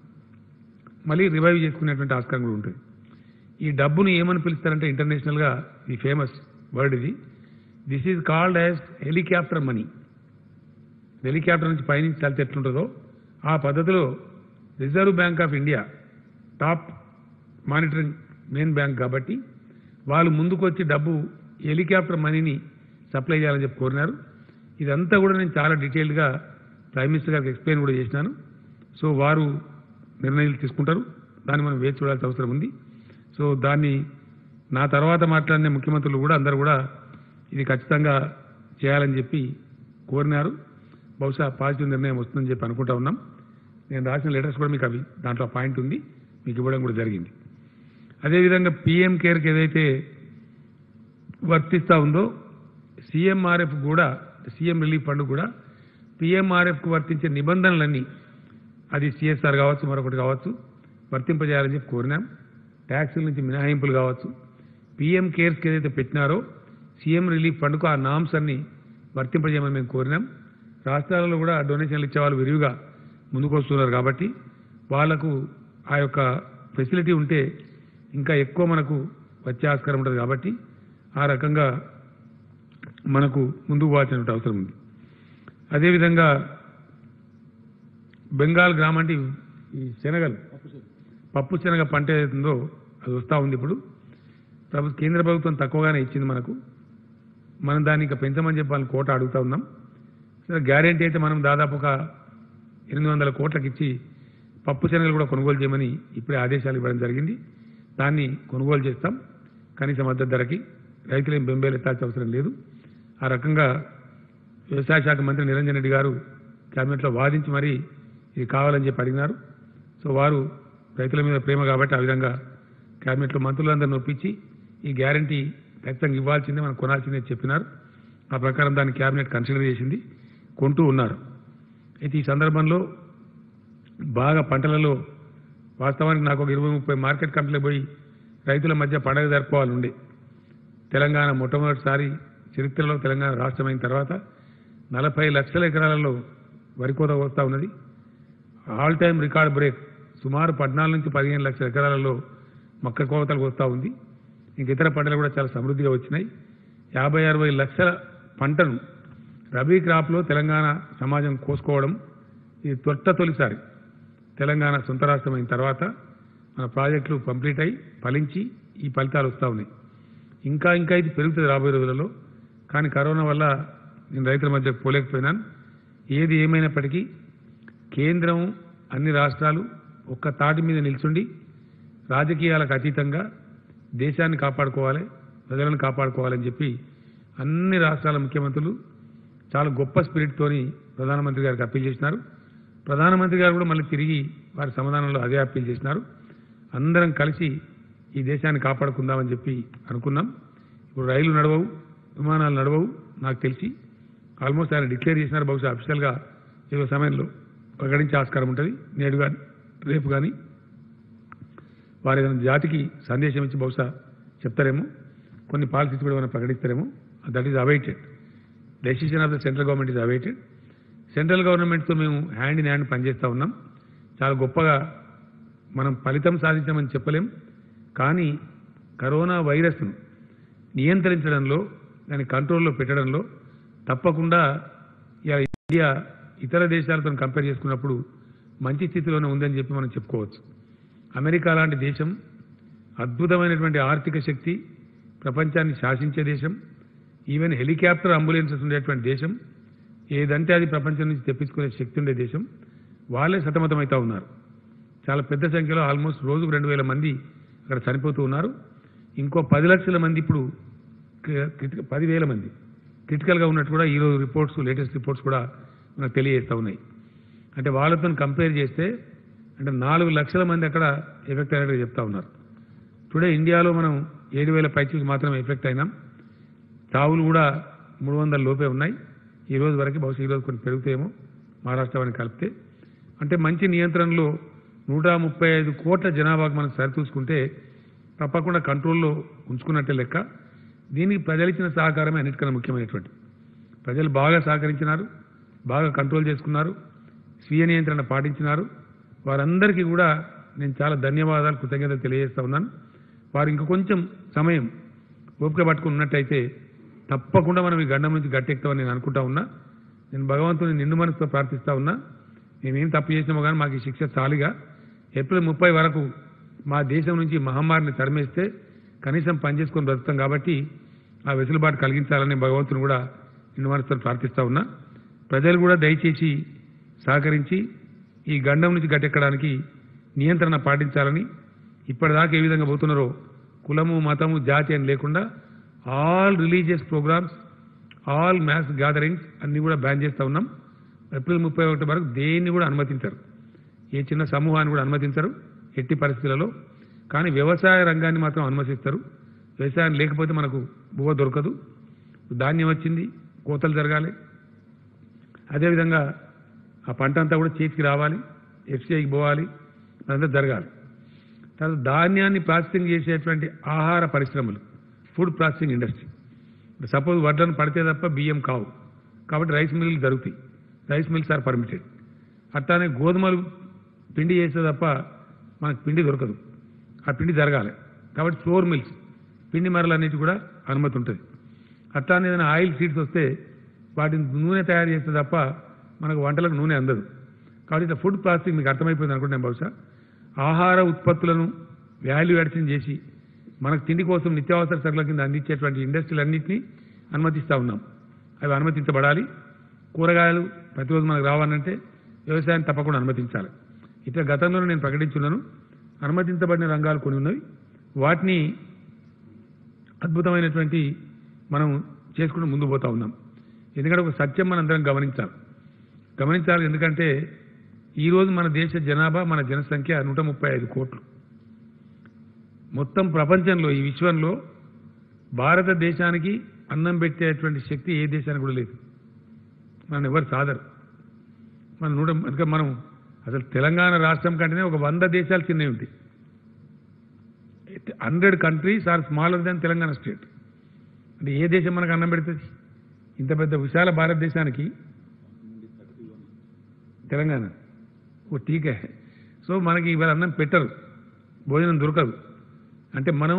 మళ్ళీ రివైవ్ చేసుకునేటువంటి ఆస్కారం కూడా ఉంటుంది ఈ డబ్బుని ఏమని పిలుస్తారంటే ఇంటర్నేషనల్గా ఈ ఫేమస్ వర్డ్ ఇది this is called as helicopter money helicopter నుంచి పైనుంచి చలితే ఎట్లుంటుందో ఆ పద్ధతిలో Reserve Bank of India top monitoring main bank కాబట్టి వాళ్ళు ముందుకు వచ్చి డబ్బు హెలికాప్టర్ మనీని సప్లై చేయాలని చెప్పి కోరినారు ఇదంతా కూడా నేను చాలా డీటెయిల్డ్గా ప్రైమ్ మినిస్టర్ గారికి ఎక్స్ప్లెయిన్ కూడా చేసినాను సో వారు నిర్ణయాలు తీసుకుంటారు దాన్ని మనం వేచి చూడాల్సిన అవసరం ఉంది సో దాన్ని నా తర్వాత మాట్లాడిన ముఖ్యమంత్రులు కూడా అందరూ కూడా ఇది ఖచ్చితంగా చేయాలని చెప్పి కోరినారు బహుశా పాజిటివ్ నిర్ణయం వస్తుందని చెప్పి అనుకుంటా ఉన్నాం నేను రాసిన లెటర్స్ కూడా మీకు అవి దాంట్లో పాయింట్ ఉంది మీకు ఇవ్వడం కూడా జరిగింది అదేవిధంగా పిఎం కేర్కి ఏదైతే వర్తిస్తూ ఉందో సీఎంఆర్ఎఫ్ కూడా సీఎం రిలీఫ్ ఫండ్ కూడా పిఎంఆర్ఎఫ్కు వర్తించే నిబంధనలన్నీ అది సిఎస్ఆర్ కావచ్చు మరొకటి కావచ్చు వర్తింపజేయాలని చెప్పి కోరినాం ట్యాక్సుల నుంచి మినహాయింపులు కావచ్చు పిఎం కేర్స్కి ఏదైతే పెట్టినారో సీఎం రిలీఫ్ ఫండ్కు ఆ నామ్స్ అన్ని వర్తింపజేయమని మేము కోరినాం రాష్ట్రాలలో కూడా డొనేషన్లు ఇచ్చే వాళ్ళు విరివిగా ముందుకు వస్తున్నారు కాబట్టి వాళ్లకు ఆ యొక్క ఫెసిలిటీ ఉంటే ఇంకా ఎక్కువ మనకు వచ్చే ఆస్కారం ఉంటుంది కాబట్టి ఆ రకంగా మనకు ముందుకు పోవాల్సిన అవసరం ఉంది అదేవిధంగా బెంగాల్ గ్రామం అంటే ఈ- ఈ శనగలు పప్పు శనగ పంట ఏదైతుందో అది వస్తూ ఉంది ఇప్పుడు ప్రభు కేంద్ర ప్రభుత్వం తక్కువగానే ఇచ్చింది మనకు మనం దాన్ని ఇంకా పెంచమని చెప్పి వాళ్ళని కోట అడుగుతా ఉన్నాం సరే గ్యారెంటీ అయితే మనం దాదాపు ఒక ఎనిమిది వందల కోట్లకి ఇచ్చి పప్పు శనగలు కూడా కొనుగోలు చేయమని ఇప్పుడే ఆదేశాలు ఇవ్వడం జరిగింది దాన్ని కొనుగోలు చేస్తాం కనీస మద్దతు ధరకి రైతులేం బెంబేలు ఎత్తాల్సిన అవసరం లేదు ఆ రకంగా వ్యవసాయ శాఖ మంత్రి నిరంజన్ రెడ్డి గారు క్యాబినెట్లో వాదించి మరీ ఇది కావాలని చెప్పి అడిగినారు సో వారు రైతుల మీద ప్రేమ కాబట్టి ఆ విధంగా క్యాబినెట్లో మంత్రులందరిని ఒప్పించి ఈ గ్యారంటీ ఖచ్చితంగా ఇవ్వాల్సిందే మనం కొనాల్సిందే చెప్పినారు ఆ ప్రకారం దాన్ని క్యాబినెట్ కన్సిడర్ చేసింది కొంటూ ఉన్నారు అయితే ఈ సందర్భంలో బాగా పంటలలో వాస్తవానికి నాకు ఒక ఇరవై ముప్పై మార్కెట్ కమిటీలకు పోయి రైతుల మధ్య పండగ జరుపుకోవాలి ఉండే తెలంగాణ మొట్టమొదటిసారి చరిత్రలో తెలంగాణ రాష్ట్రమైన తర్వాత నలభై లక్షల ఎకరాలలో వరి కోత వస్తూ ఉన్నది ఆల్ టైమ్ రికార్డ్ బ్రేక్ సుమారు పద్నాలుగు నుంచి పదిహేను లక్షల ఎకరాలలో మొక్క కోతలకు వస్తూ ఉంది ఇంక ఇతర పంటలు కూడా చాలా సమృద్ధిగా వచ్చినాయి యాభై అరవై లక్షల పంటను రబీ క్రాప్లో తెలంగాణ సమాజం కోసుకోవడం ఇది తొట్ట తొలిసారి తెలంగాణ సొంత రాష్ట్రమైన తర్వాత మన ప్రాజెక్టులు కంప్లీట్ అయి ఫలించి ఈ ఫలితాలు వస్తూ ఉన్నాయి ఇంకా ఇంకా ఇది పెరుగుతుంది రాబోయే రోజులలో కానీ కరోనా వల్ల నేను రైతుల మధ్య పోలేకపోయినాను ఏది ఏమైనప్పటికీ కేంద్రం అన్ని రాష్ట్రాలు ఒక్క తాటి మీద నిల్చుండి రాజకీయాలకు అతీతంగా దేశాన్ని కాపాడుకోవాలి ప్రజలను కాపాడుకోవాలని చెప్పి అన్ని రాష్ట్రాల ముఖ్యమంత్రులు చాలా గొప్ప స్పిరిట్తోని ప్రధానమంత్రి గారికి అప్పీల్ చేసినారు ప్రధానమంత్రి గారు కూడా మళ్ళీ తిరిగి వారి సమాధానంలో అదే అప్పీల్ చేసినారు అందరం కలిసి ఈ దేశాన్ని కాపాడుకుందామని చెప్పి అనుకున్నాం ఇప్పుడు రైలు నడవవు విమానాలు నడవవు నాకు తెలిసి ఆల్మోస్ట్ ఆయన డిక్లేర్ చేసినారు బహుశా అఫీషియల్గా ఏదో సమయంలో ప్రకటించే ఆస్కారం ఉంటుంది నేడు కానీ రేపు కానీ వారు ఏదైనా జాతికి సందేశం ఇచ్చి బహుశా చెప్తారేమో కొన్ని పాలసీస్ కూడా ఏమైనా ప్రకటిస్తారేమో that is awaited decision of the central government is awaited central గవర్నమెంట్తో మేము హ్యాండ్ ఇన్ హ్యాండ్ పనిచేస్తూ ఉన్నాం చాలా గొప్పగా మనం ఫలితం సాధించామని చెప్పలేం కానీ కరోనా వైరస్ను నియంత్రించడంలో దాని కంట్రోల్లో పెట్టడంలో తప్పకుండా ఇవాళ ఇండియా ఇతర దేశాలతో కంపేర్ చేసుకున్నప్పుడు మంచి స్థితిలోనే ఉందని చెప్పి మనం చెప్పుకోవచ్చు అమెరికా లాంటి దేశం అద్భుతమైనటువంటి ఆర్థిక శక్తి ప్రపంచాన్ని శాసించే దేశం ఈవెన్ హెలికాప్టర్ అంబులెన్సెస్ ఉండేటువంటి దేశం ఏదంటే అది ప్రపంచం నుంచి తెప్పించుకునే శక్తి ఉండే దేశం వాళ్ళే సతమతమవుతా ఉన్నారు చాలా పెద్ద సంఖ్యలో ఆల్మోస్ట్ రోజుకు రెండు వేల మంది అక్కడ చనిపోతూ ఉన్నారు ఇంకో పది లక్షల మంది ఇప్పుడు క్రి- క్రిటి- పదివేల మంది క్రిటికల్గా ఉన్నట్టు కూడా ఈరోజు రిపోర్ట్స్ లేటెస్ట్ రిపోర్ట్స్ కూడా మనకు తెలియజేస్తూ ఉన్నాయి అంటే వాళ్ళతో కంపేర్ చేస్తే అంటే నాలుగు లక్షల మంది అక్కడ ఎఫెక్ట్ అయినట్టుగా చెప్తా ఉన్నారు టుడే ఇండియాలో మనం ఏడు వేల పైచీలకు మాత్రమే ఎఫెక్ట్ అయినాం చావులు కూడా మూడు వందల లోపే ఉన్నాయి ఈ రోజు వరకు బహుశా ఈ రోజు కొన్ని పెరుగుతాయేమో మహారాష్ట్ర వారిని కలిపితే అంటే మంచి నియంత్రణలో నూట ముప్పై ఐదు కోట్ల జనాభాకు మనం సరిచూసుకుంటే తప్పకుండా కంట్రోల్లో ఉంచుకున్నట్టే లెక్క దీనికి ప్రజలు ఇచ్చిన సహకారమే అన్నిటికన్నా ముఖ్యమైనటువంటి ప్రజలు బాగా సహకరించినారు బాగా కంట్రోల్ చేసుకున్నారు స్వీయ నియంత్రణ పాటించినారు వారందరికీ కూడా నేను చాలా ధన్యవాదాలు కృతజ్ఞతలు తెలియజేస్తా ఉన్నాను వారు ఇంక కొంచెం సమయం ఓపిక పట్టుకుని ఉన్నట్టయితే తప్పకుండా మనం ఈ గండం నుంచి గట్టెక్కుతామని నేను అనుకుంటా ఉన్నా నేను భగవంతుని నిండు మనసుతో ప్రార్థిస్తా ఉన్నా మేమేం తప్పు చేసినామో కానీ మాకు ఈ శిక్ష చాలుగా ఏప్రిల్ ముప్పై వరకు మా దేశం నుంచి ఈ మహమ్మారిని తరిమేస్తే కనీసం పనిచేసుకొని బ్రతుకుతాం కాబట్టి ఆ వెసులుబాటు కలిగించాలని భగవంతుని కూడా నిండు మనసుతో ప్రార్థిస్తా ఉన్నా ప్రజలు కూడా దయచేసి సహకరించి ఈ గండం నుంచి గట్టెక్కడానికి నియంత్రణ పాటించాలని ఇప్పటిదాకా ఏ విధంగా పోతున్నారో కులము మతము జాతి అని లేకుండా all religious programs all mass gatherings అన్ని కూడా బ్యాన్ చేస్తూ ఉన్నాం ఏప్రిల్ ముప్పై ఒకటి వరకు దేన్ని కూడా అనుమతించారు ఏ చిన్న సమూహాన్ని కూడా అనుమతించరు ఎట్టి పరిస్థితులలో కానీ వ్యవసాయ రంగాన్ని మాత్రం అనుమతిస్తారు వ్యవసాయం లేకపోతే మనకు బువ్వ దొరకదు ధాన్యం వచ్చింది కోతలు జరగాలి అదేవిధంగా ఆ పంట అంతా కూడా చేతికి రావాలి ఎఫ్సిఐకి పోవాలి అదంతా జరగాలి తర్వాత ధాన్యాన్ని ప్రాసెసింగ్ చేసేటువంటి ఆహార పరిశ్రమలు ఫుడ్ ప్రాసెసింగ్ ఇండస్ట్రీ సపోజ్ వడ్లను పడితే తప్ప బియ్యం కావు కాబట్టి రైస్ మిల్లు జరుగుతాయి రైస్ మిల్స్ ఆర్ పర్మిటెడ్ అట్లానే గోధుమలు పిండి చేస్తే తప్ప మనకు పిండి దొరకదు ఆ పిండి జరగాలి కాబట్టి ఫ్లోర్ మిల్స్ పిండి మరలన్నిటి కూడా అనుమతి ఉంటుంది అట్లానే ఏదైనా ఆయిల్ సీడ్స్ వస్తే వాటిని నూనె తయారు చేస్తే తప్ప మనకు వంటలకు నూనె అందదు కాబట్టి ఇట్లా ఫుడ్ ప్రాసెసింగ్ మీకు అర్థమైపోయింది అనుకుంటున్నాను బహుశా ఆహార ఉత్పత్తులను వాల్యూ అడిషన్ చేసి మనకు తిండి కోసం నిత్యావసర సరుకుల కింద అందించేటువంటి ఇండస్ట్రీలన్నింటినీ అనుమతిస్తూ ఉన్నాం అవి అనుమతించబడాలి కూరగాయలు ప్రతిరోజు మనకు రావాలంటే వ్యవసాయాన్ని తప్పకుండా అనుమతించాలి ఇట్లా గతంలోనే నేను ప్రకటించున్నాను అనుమతించబడిన రంగాలు కొన్ని ఉన్నవి వాటిని అద్భుతమైనటువంటి మనం చేసుకుంటూ ముందు పోతా ఉన్నాం ఎందుకంటే ఒక సత్యం మనందరం గమనించాలి గమనించాలి ఎందుకంటే ఈరోజు మన దేశ జనాభా మన జనసంఖ్య నూట ముప్పై ఐదు కోట్లు మొత్తం ప్రపంచంలో ఈ విశ్వంలో భారతదేశానికి అన్నం పెట్టేటువంటి శక్తి ఏ దేశానికి కూడా లేదు మనం ఎవరు సాదరు మన నూట ఇంకా మనం అసలు తెలంగాణ రాష్ట్రం కంటేనే ఒక వంద దేశాలు చిన్నవి ఉంటాయి hundred countries are smaller than Telangana state అంటే ఏ దేశం మనకు అన్నం పెడుతుంది ఇంత పెద్ద విశాల భారతదేశానికి తెలంగాణ ఓ టీకే సో మనకి ఇవాళ అన్నం పెట్టరు భోజనం దొరకదు అంటే మనం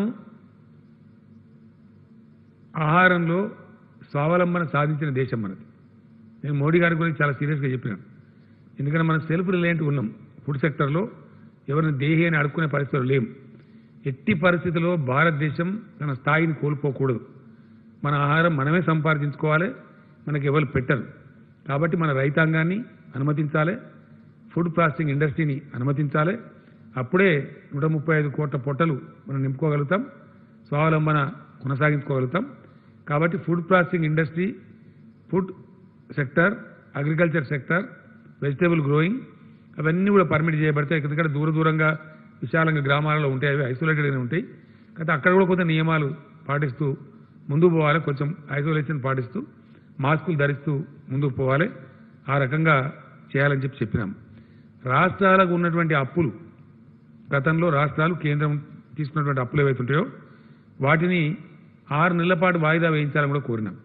ఆహారంలో స్వావలంబన సాధించిన దేశం మనది నేను మోడీ గారి గురించి చాలా సీరియస్గా చెప్పినాను ఎందుకంటే మనం సెల్ఫ్ రిలయంట్ ఉన్నాం ఫుడ్ సెక్టర్లో ఎవరిని దేహి అని అడుక్కునే పరిస్థితులు లేవు ఎట్టి పరిస్థితుల్లో భారతదేశం తన స్థాయిని కోల్పోకూడదు మన ఆహారం మనమే సంపాదించుకోవాలి మనకి ఎవరు పెట్టరు కాబట్టి మన రైతాంగాన్ని అనుమతించాలి ఫుడ్ ప్రాసెసింగ్ ఇండస్ట్రీని అనుమతించాలి అప్పుడే నూట ముప్పై ఐదు కోట్ల పొట్టలు మనం నింపుకోగలుగుతాం స్వావలంబన కొనసాగించుకోగలుగుతాం కాబట్టి food processing industry food sector agriculture sector vegetable growing అవన్నీ కూడా పర్మిట్ చేయబడతాయి ఎందుకంటే దూర దూరంగా విశాలంగా గ్రామాలలో ఉంటాయి అవి ఐసోలేటెడ్గానే ఉంటాయి కాబట్టి అక్కడ కూడా కొంత నియమాలు పాటిస్తూ ముందుకు పోవాలి కొంచెం ఐసోలేషన్ పాటిస్తూ మాస్కులు ధరిస్తూ ముందుకు పోవాలి ఆ రకంగా చేయాలని చెప్పి చెప్పినాం రాష్ట్రాలకు ఉన్నటువంటి అప్పులు గతంలో రాష్ట్రాలు కేంద్రం తీసుకున్నటువంటి అప్పులు ఏవైతే ఉంటాయో వాటిని ఆరు నెలల పాటు వాయిదా వేయించాలని కూడా కోరినాం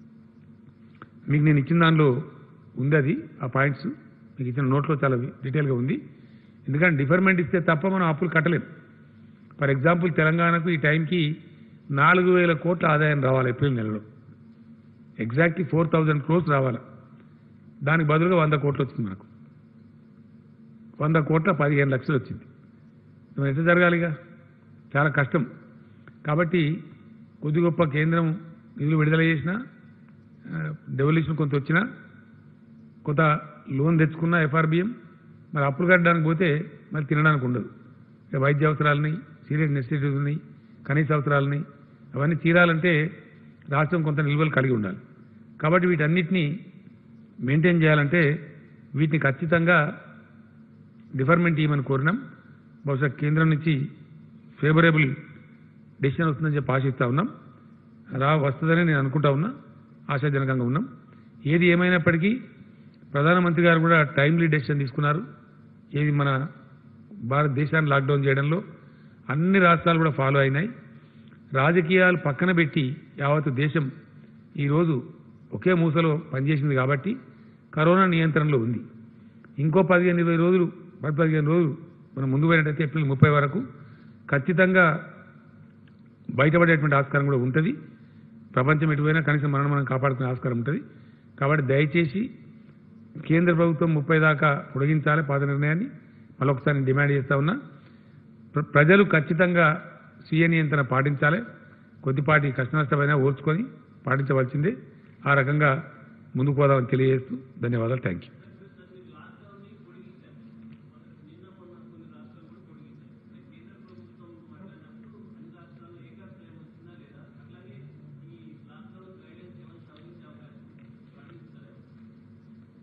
మీకు నేను ఇచ్చిన దానిలో ఉంది అది ఆ పాయింట్స్ మీకు ఇచ్చిన నోట్లో చాలా డీటెయిల్గా ఉంది ఎందుకంటే డిఫర్మెంట్ ఇస్తే తప్ప మనం అప్పులు కట్టలేం ఫర్ ఎగ్జాంపుల్ తెలంగాణకు ఈ టైంకి నాలుగు వేల కోట్ల ఆదాయం రావాలి ఏప్రిల్ నెలలో ఎగ్జాక్ట్లీ ఫోర్ థౌజండ్ క్రోర్స్ రావాలి దానికి బదులుగా వంద కోట్లు వచ్చింది మనకు వంద కోట్ల పదిహేను లక్షలు వచ్చింది మరి ఎంత జరగాలిగా చాలా కష్టం కాబట్టి కొద్ది గొప్ప కేంద్రం నిధులు విడుదల చేసినా డెవల్యూషన్ కొంత వచ్చినా కొంత లోన్ తెచ్చుకున్న ఎఫ్ఆర్బిఎం మరి అప్పులు కట్టడానికి పోతే మరి తినడానికి ఉండదు ఇక వైద్య అవసరాలని సీరియస్ నెసిటీస్ ఉన్నాయి కనీస అవసరాలని అవన్నీ తీరాలంటే రాష్ట్రం కొంత నిల్వలు కలిగి ఉండాలి కాబట్టి వీటన్నిటినీ మెయింటైన్ చేయాలంటే వీటిని ఖచ్చితంగా డిఫర్మెంట్ ఇవ్వమని కోరినాం బహుశా కేంద్రం నుంచి ఫేవరబుల్ డెసిషన్ వస్తుందని చెప్పి ఆశిస్తా ఉన్నాం రా వస్తుందని నేను అనుకుంటా ఉన్నా ఆశాజనకంగా ఉన్నాం ఏది ఏమైనప్పటికీ ప్రధానమంత్రి గారు కూడా టైమ్లీ డెసిషన్ తీసుకున్నారు ఏది మన భారతదేశాన్ని లాక్డౌన్ చేయడంలో అన్ని రాష్ట్రాలు కూడా ఫాలో అయినాయి రాజకీయాలు పక్కన పెట్టి యావత్ దేశం ఈరోజు ఒకే మూసలో పనిచేసింది కాబట్టి కరోనా నియంత్రణలో ఉంది ఇంకో పదిహేను ఇరవై రోజులు పది పదిహేను రోజులు మనం ముందు పోయినట్టయితే ఏప్రిల్ ముప్పై వరకు ఖచ్చితంగా బయటపడేటువంటి ఆస్కారం కూడా ఉంటుంది ప్రపంచం ఎటుపోయినా కనీసం మనం మనం కాపాడుకునే ఆస్కారం ఉంటుంది కాబట్టి దయచేసి కేంద్ర ప్రభుత్వం ముప్పై దాకా పొడిగించాలి పాత నిర్ణయాన్ని మళ్ళొకసారి నేను డిమాండ్ చేస్తా ఉన్నా ప్ర- ప్రజలు ఖచ్చితంగా స్వీయ నియంత్రణ పాటించాలి కొద్దిపాటి కష్ట నష్టమైనా ఓర్చుకొని పాటించవలసిందే ఆ రకంగా ముందుకు పోదామని తెలియజేస్తూ ధన్యవాదాలు థ్యాంక్ యూ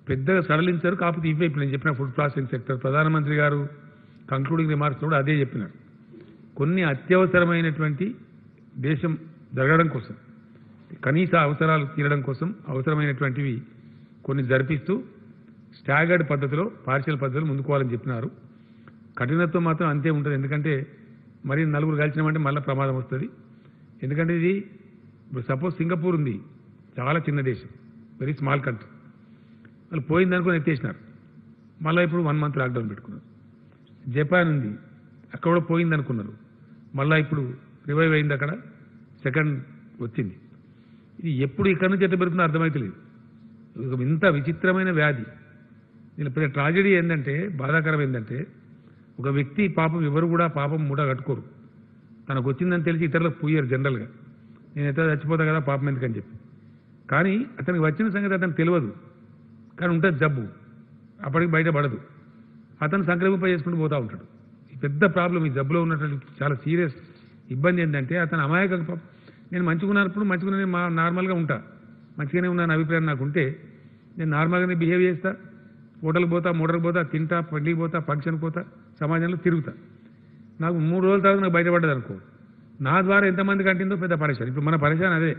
పెద్దగా సడలించారు కాకపోతే ఇవే ఇప్పుడు నేను చెప్పిన ఫుడ్ ప్రాసెసింగ్ సెక్టర్ ప్రధానమంత్రి గారు కంక్లూడింగ్ రిమార్క్స్ కూడా అదే చెప్పినారు కొన్ని అత్యవసరమైనటువంటి దేశం జరగడం కోసం కనీస అవసరాలు తీరడం కోసం అవసరమైనటువంటివి కొన్ని జరిపిస్తూ స్టాగర్డ్ పద్ధతిలో పార్షియల్ పద్ధతిలో ముందుకోవాలని చెప్పినారు కఠినత్వం మాత్రం అంతే ఉంటుంది ఎందుకంటే మరి నలుగురు కలిసినామంటే మళ్ళీ ప్రమాదం వస్తుంది ఎందుకంటే ఇది ఇప్పుడు సపోజ్ సింగపూర్ ఉంది చాలా చిన్న దేశం వెరీ స్మాల్ కంట్రీ వాళ్ళు పోయింది అనుకుని ఎత్తేసినారు మళ్ళీ ఇప్పుడు వన్ మంత్ లాక్డౌన్ పెట్టుకున్నారు జపాన్ ఉంది అక్కడ కూడా పోయింది అనుకున్నారు మళ్ళీ ఇప్పుడు రివైవ్ అయింది అక్కడ సెకండ్ వచ్చింది ఇది ఎప్పుడు ఇక్కడ నుంచి ఎట్లా పెరుగుతుందో అర్థమైతలేదు ఇది ఒక ఇంత విచిత్రమైన వ్యాధి దీని పెద్ద ట్రాజడీ ఏంటంటే బాధాకరం ఏంటంటే ఒక వ్యక్తి పాపం ఎవరు కూడా పాపం మూట కట్టుకోరు తనకు వచ్చిందని తెలిసి ఇతరులకు పోయారు జనరల్గా నేను ఎట్లా చచ్చిపోతా కదా పాపం ఎందుకని చెప్పి కానీ అతనికి వచ్చిన సంగతి అతనికి తెలియదు కానీ ఉంటుంది జబ్బు అప్పటికి బయటపడదు అతను సంక్రమింప చేసుకుంటూ పోతూ ఉంటాడు ఈ పెద్ద ప్రాబ్లం ఈ జబ్బులో ఉన్నటువంటి చాలా సీరియస్ ఇబ్బంది ఏంటంటే అతను అమాయక పాపం. నేను మంచిగా ఉన్నప్పుడు మంచిగా నేను మా నార్మల్గా ఉంటా మంచిగానే ఉన్నాను అభిప్రాయం నాకు ఉంటే నేను నార్మల్గానే బిహేవ్ చేస్తా హోటల్కి పోతా మోటార్కి పోతా తింటా పెళ్ళికి పోతా ఫంక్షన్కి పోతా సమాజంలో తిరుగుతా నాకు మూడు రోజుల తర్వాత నాకు బయటపడ్డది అనుకో నా ద్వారా ఎంతమంది కంటిందో పెద్ద పరేషాన్ ఇప్పుడు మన పరేషాన్ అదే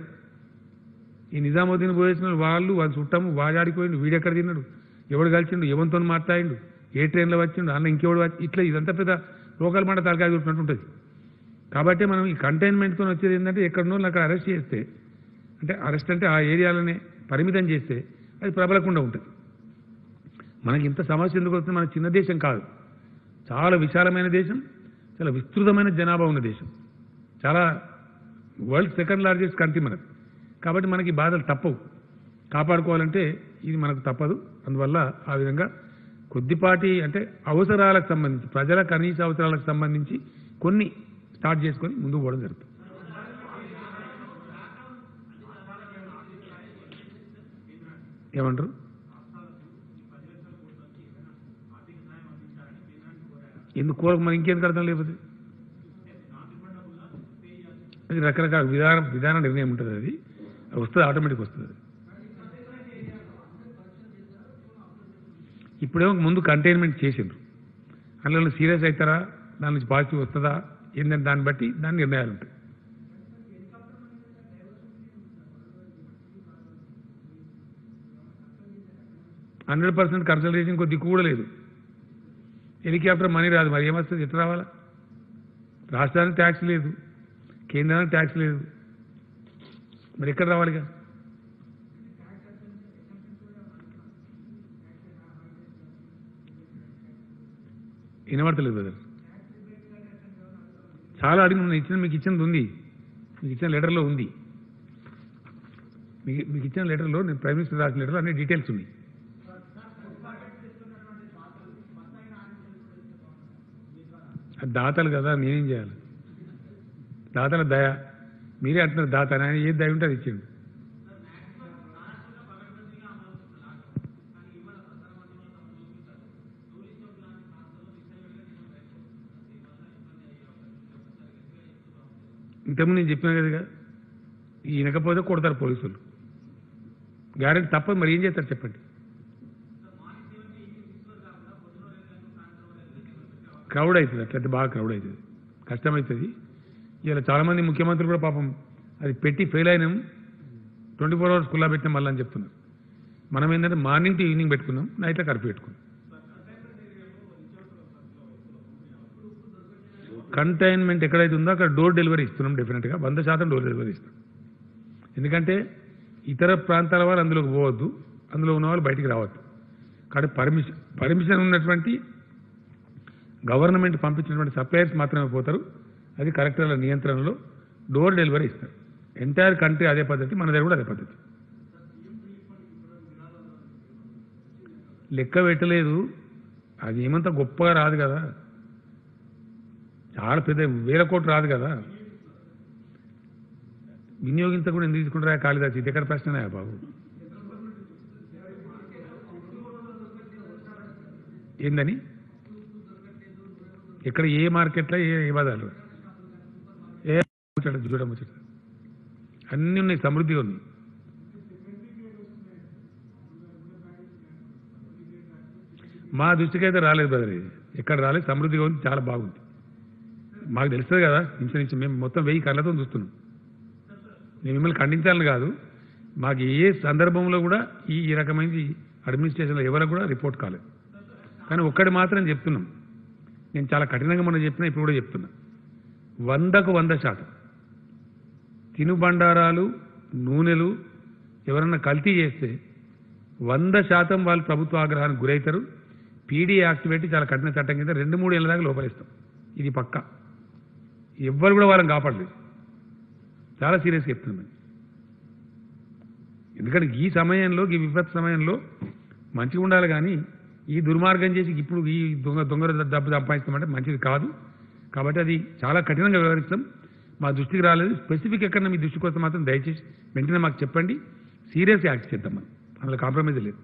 ఈ నిజాముద్దీన్ పోయేసిన వాళ్ళు వాళ్ళు చుట్టాము వాజాడిపోయిండు వీడెక్కడ తిన్నాడు ఎవడు కలిసిండు ఎవరితో మాట్లాడిండు ఏ ట్రైన్లో వచ్చిండు అన్న ఇంకెవడు వచ్చి ఇట్లా ఇదంతా పెద్ద లోకల్ మాట తలకాయ చుట్టినట్టు ఉంటుంది కాబట్టి మనం ఈ కంటైన్మెంట్తో వచ్చేది ఏంటంటే ఎక్కడనో అక్కడ అరెస్ట్ చేస్తే అంటే అరెస్ట్ అంటే ఆ ఏరియాలనే పరిమితం చేస్తే అది ప్రబలకుండా ఉంటుంది మనకి ఇంత సమస్య ఎందుకు వస్తుంది మన చిన్న దేశం కాదు చాలా విశాలమైన దేశం చాలా విస్తృతమైన జనాభా ఉన్న దేశం చాలా వరల్డ్ సెకండ్ లార్జెస్ట్ కంట్రీ మనది కాబట్టి మనకి ఈ బాధలు తప్పవు కాపాడుకోవాలంటే ఇది మనకు తప్పదు అందువల్ల ఆ విధంగా కొద్దిపాటి అంటే అవసరాలకు సంబంధించి ప్రజల కనీస అవసరాలకు సంబంధించి కొన్ని స్టార్ట్ చేసుకొని ముందుకు పోవడం జరుగుతుంది ఏమంటారు ఎందుకు కోరక మరి ఇంకెందుకు అర్థం లేకపోతే అది రకరకాల విధానం విధాన నిర్ణయం ఉంటుంది అది అది వస్తుంది ఆటోమేటిక్ వస్తుంది అది. ఇప్పుడేమో ముందు కంటైన్మెంట్ చేసిండ్రు అందులో సీరియస్ అవుతారా దాని నుంచి పాజిటివ్ వస్తుందా ఏంటంటే దాన్ని బట్టి దాని నిర్ణయాలు ఉంటాయి హండ్రెడ్ పర్సెంట్ కన్సల్టేషన్ కొద్ది దిక్కు కూడా లేదు హెలికాప్టర్ మనీ రాదు మరి ఏమొస్తుంది ఎట్లా రావాలా రాష్ట్రానికి ట్యాక్స్ లేదు కేంద్రానికి ట్యాక్స్ లేదు మరి ఎక్కడ రావాలిగా వినబడతలేదు బ్రదర్ చాలా అడిగి నేను ఇచ్చిన మీకు ఇచ్చినది ఉంది మీకు ఇచ్చిన లెటర్లో ఉంది మీకు మీకు ఇచ్చిన లెటర్లో నేను ప్రైమ్ మినిస్టర్ రాసిన లెటర్లో అన్ని డీటెయిల్స్ ఉన్నాయి అది దాతలు కదా నేనేం చేయాలి దాతల దయ మీరే అంటున్నారు దాత అని ఆయన ఏది దయ ఉంటే అది ఇచ్చిండు ఇంతకుముందు నేను చెప్పినా కదా ఈయనకపోతే కొడతారు పోలీసులు గ్యారెంటీ తప్పదు మరి ఏం చేస్తారు చెప్పండి క్రౌడ్ అవుతుంది అట్లయితే బాగా క్రౌడ్ అవుతుంది కష్టమవుతుంది ఇలా చాలామంది ముఖ్యమంత్రులు కూడా పాపం అది పెట్టి ఫెయిల్ అయినాం ట్వంటీ ఫోర్ అవర్స్ కుల్లా పెట్టినాం మళ్ళీ అని చెప్తున్నారు మనం ఏంటంటే మార్నింగ్ టు ఈవినింగ్ పెట్టుకున్నాం నైట్లో కర్ఫ్యూ పెట్టుకున్నాం కంటైన్మెంట్ ఎక్కడైతే ఉందో అక్కడ డోర్ డెలివరీ ఇస్తున్నాం డెఫినెట్గా వంద శాతం డోర్ డెలివరీ ఇస్తాం ఎందుకంటే ఇతర ప్రాంతాల వారు అందులోకి పోవద్దు అందులో ఉన్న వాళ్ళు బయటికి రావద్దు కాబట్టి పర్మిషన్ పర్మిషన్ ఉన్నటువంటి గవర్నమెంట్ పంపించినటువంటి సప్లయర్స్ మాత్రమే పోతారు అది కలెక్టర్ల నియంత్రణలో డోర్ డెలివరీ ఇస్తారు ఎంటైర్ కంట్రీ అదే పద్ధతి మన దగ్గర కూడా అదే పద్ధతి లెక్క పెట్టలేదు అది ఏమంత గొప్పగా రాదు కదా చాలా పెద్ద వేల కోట్లు రాదు కదా వినియోగించకుండా ఎందుకు తీసుకుంటారా కాళిదాస్ ఇది ఎక్కడ ప్రశ్ననే బాబు ఏందని ఎక్కడ ఏ మార్కెట్లో ఏ ఏ బజార్లో ఏ ముచ్చట చూడ ముచ్చట అన్నీ ఉన్నాయి సమృద్ధిగా ఉన్నాయి మా దృష్టికి అయితే రాలేదు బ్రదర్ ఇది ఎక్కడ రాలేదు సమృద్ధిగా ఉంది చాలా బాగుంది మాకు తెలుస్తుంది కదా ఇన్సూరెన్స్ మేము మొత్తం వెయ్యి కళ్ళతో చూస్తున్నాం నేను మిమ్మల్ని ఖండించాలని కాదు మాకు ఏ సందర్భంలో కూడా ఈ ఈ రకమైనది అడ్మినిస్ట్రేషన్లో ఎవరికి కూడా రిపోర్ట్ కాలేదు కానీ ఒక్కటి మాత్రం చెప్తున్నాం నేను చాలా కఠినంగా మనం చెప్పినా ఇప్పుడు కూడా చెప్తున్నా వందకు వంద శాతం తినుబండారాలు నూనెలు ఎవరన్నా కల్తీ చేస్తే వంద శాతం వాళ్ళు ప్రభుత్వ ఆగ్రహానికి గురవుతారు పీడీ యాక్ట్ పెట్టి చాలా కఠిన చట్టం కింద రెండు మూడు ఏళ్ళ దాకా లోపలిస్తాం ఇది పక్క ఎవ్వరు కూడా వాళ్ళని కాపాడలేదు చాలా సీరియస్గా చెప్తున్నాం మేము. ఎందుకంటే ఈ సమయంలో ఈ విపత్తు సమయంలో మంచిగా ఉండాలి కానీ ఈ దుర్మార్గం చేసి ఇప్పుడు ఈ దొంగ దొంగ డబ్బు సంపాదిస్తామంటే మంచిది కాదు కాబట్టి అది చాలా కఠినంగా వ్యవహరిస్తాం మా దృష్టికి రాలేదు స్పెసిఫిక్ ఎక్కడ మీ దృష్టికి వస్తే మాత్రం దయచేసి వెంటనే మాకు చెప్పండి సీరియస్ యాక్ట్ చేద్దాం మనం అందులో కాంప్రమైజ్ లేదు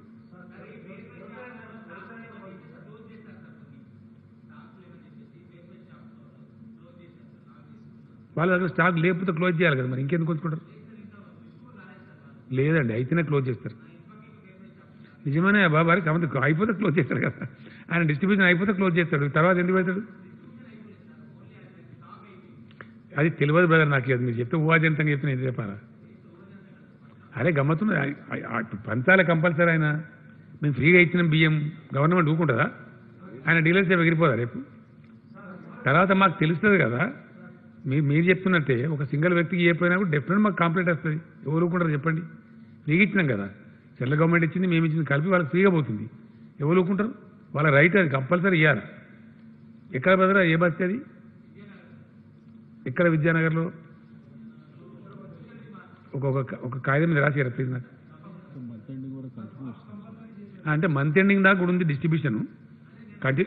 వాళ్ళ దగ్గర స్టాక్ లేకపోతే క్లోజ్ చేయాలి కదా మరి ఇంకెందుకు ఉంచుకుంటారు లేదండి అయితేనే క్లోజ్ చేస్తారు నిజమేనే బాబారి కాబట్టి అయిపోతే క్లోజ్ చేస్తారు కదా ఆయన డిస్ట్రిబ్యూషన్ అయిపోతే క్లోజ్ చేస్తాడు తర్వాత ఎందుకు పెడతాడు అది తెలియదు బ్రదర్ నాకు అది మీరు చెప్తే ఊహాజంతంగా చెప్తే నేను చెప్పాలా అరే గమ్మత్తున్న పంచాలే కంపల్సరీ ఆయన మేము ఫ్రీగా ఇచ్చిన బియ్యం గవర్నమెంట్ ఊకుంటుందా ఆయన డీలర్షిప్ ఎగిరిపోదా రేపు తర్వాత మాకు తెలుస్తుంది కదా మీరు మీరు చెప్తున్నట్టే ఒక సింగిల్ వ్యక్తికి చెప్పినా కూడా డెఫినెట్ మాకు కంప్లైంట్ వస్తుంది ఎవరు ఊరుకుంటారు చెప్పండి ఫ్రీగా ఇచ్చినాం కదా సెంట్రల్ గవర్నమెంట్ ఇచ్చింది మేము ఇచ్చింది కలిపి వాళ్ళకి ఫ్రీగా పోతుంది ఎవరు ఊరుకుంటారు వాళ్ళ రైట్ అది కంపల్సరీ ఇవ్వాలి ఎక్కడ బెదరా ఏ బస్తి అది ఎక్కడ విద్యానగర్లో ఒక ఒక ఒక కాగితం మీద రాసి ప్లీజ్ నాకు మంత్ ఎండింగ్ కూడా కంటిన్యూ వస్తుంది అంటే మంత్ ఎండింగ్ దాకా కూడా ఉంది డిస్ట్రిబ్యూషన్ కంటి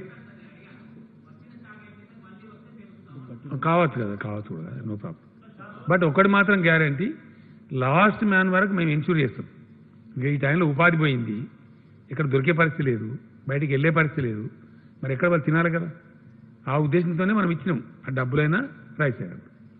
కావచ్చు కదా కావచ్చు కూడా నో ప్రాబ్లం బట్ ఒకటి మాత్రం గ్యారంటీ లాస్ట్ మ్యాన్ వరకు మేము ఇన్సూర్ చేస్తాం ఇంకా ఈ టైంలో ఉపాధి పోయింది ఇక్కడ దొరికే పరిస్థితి లేదు బయటికి వెళ్ళే పరిస్థితి లేదు మరి ఎక్కడ వాళ్ళు తినాలి కదా ఆ ఉద్దేశంతోనే మనం ఇచ్చినాం ఆ డబ్బులైనా రైస్ అయినా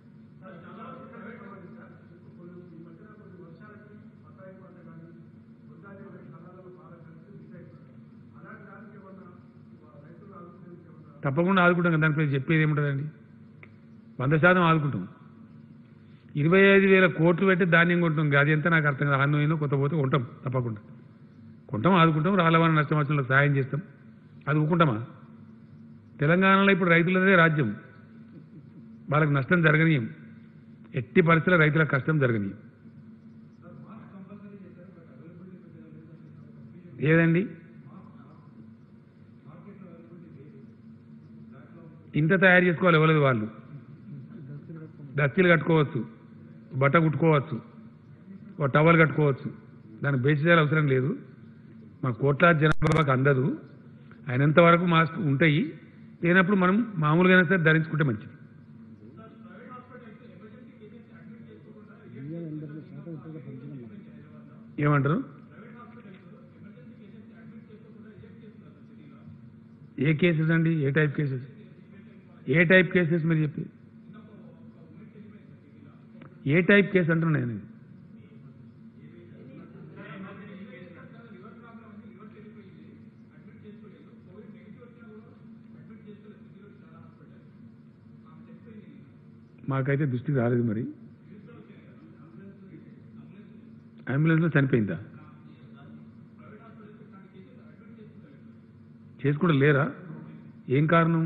తప్పకుండా ఆదుకుంటాం కదా దానిపై చెప్పేది ఏముంటుందండి వంద శాతం ఆదుకుంటాం ఇరవై ఐదు వేల కోట్లు పెట్టి ధాన్యం కొంటాం అది ఎంత నాకు అర్థం కాదు ఆన్లైన్లో కొత్త పోతే కొంటాం తప్పకుండా కొంటాం ఆదుకుంటాం రాలవని నష్టం వచ్చిన సహాయం చేస్తాం అది ఊకుంటామా తెలంగాణలో ఇప్పుడు రైతులదే రాజ్యం వాళ్ళకి నష్టం జరగనీయం ఎట్టి పరిస్థితుల్లో రైతులకు కష్టం జరగనీయం ఏదండి ఇంత తయారు చేసుకోవాలి ఎవరది వాళ్ళు దస్తీలు కట్టుకోవచ్చు బట్ట కుట్టుకోవచ్చు ఒక టవల్ కట్టుకోవచ్చు దానికి బేసి చేయాలి అవసరం లేదు మా కోట్లాది జనాభాకు అందదు అయినంత వరకు మాస్క్ ఉంటాయి లేనప్పుడు మనం మామూలుగానే సరే ధరించుకుంటే మంచిది ఏమంటారు ఏ కేసెస్ అండి ఏ టైప్ కేసెస్ ఏ టైప్ కేసెస్ మీరు చెప్పి ఏ టైప్ కేసు అంటున్నా నేను మాకైతే దృష్టికి రాలేదు మరి అంబులెన్స్లో చనిపోయిందా చేసుకుంటూ లేరా ఏం కారణం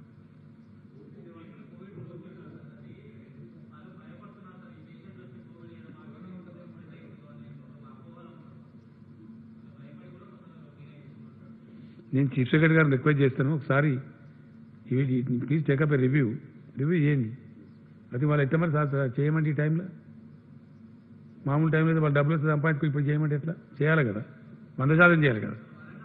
నేను చీఫ్ సెక్రటరీ గారిని రిక్వెస్ట్ చేస్తాను ఒకసారి please take up a review review చేయండి అది వాళ్ళు ఎట్లా మరి సార్ సార్ చేయమంటే ఈ టైంలో మామూలు టైంలో అయితే వాళ్ళు డబ్బులు వస్తే సంపాదించుకుని ఇప్పుడు చేయమంటే ఎట్లా చేయాలి కదా వంద శాతం చేయాలి కదా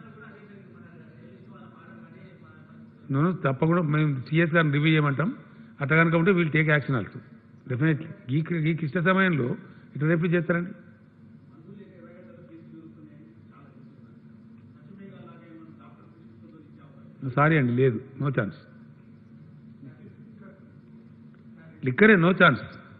నేను తప్పకుండా మేము సిఎస్ గారిని రివ్యూ చేయమంటాం అట్లా కనుక ఉంటే వీళ్ళు టేక్ యాక్షన్ ఆల్సో డెఫినెట్లీ ఈ ఈ క్లిష్ట సమయంలో ఇట్లా రివ్యూ చేస్తారండి సారీ అండి లేదు నో ఛాన్స్ లిక్కరే నో ఛాన్స్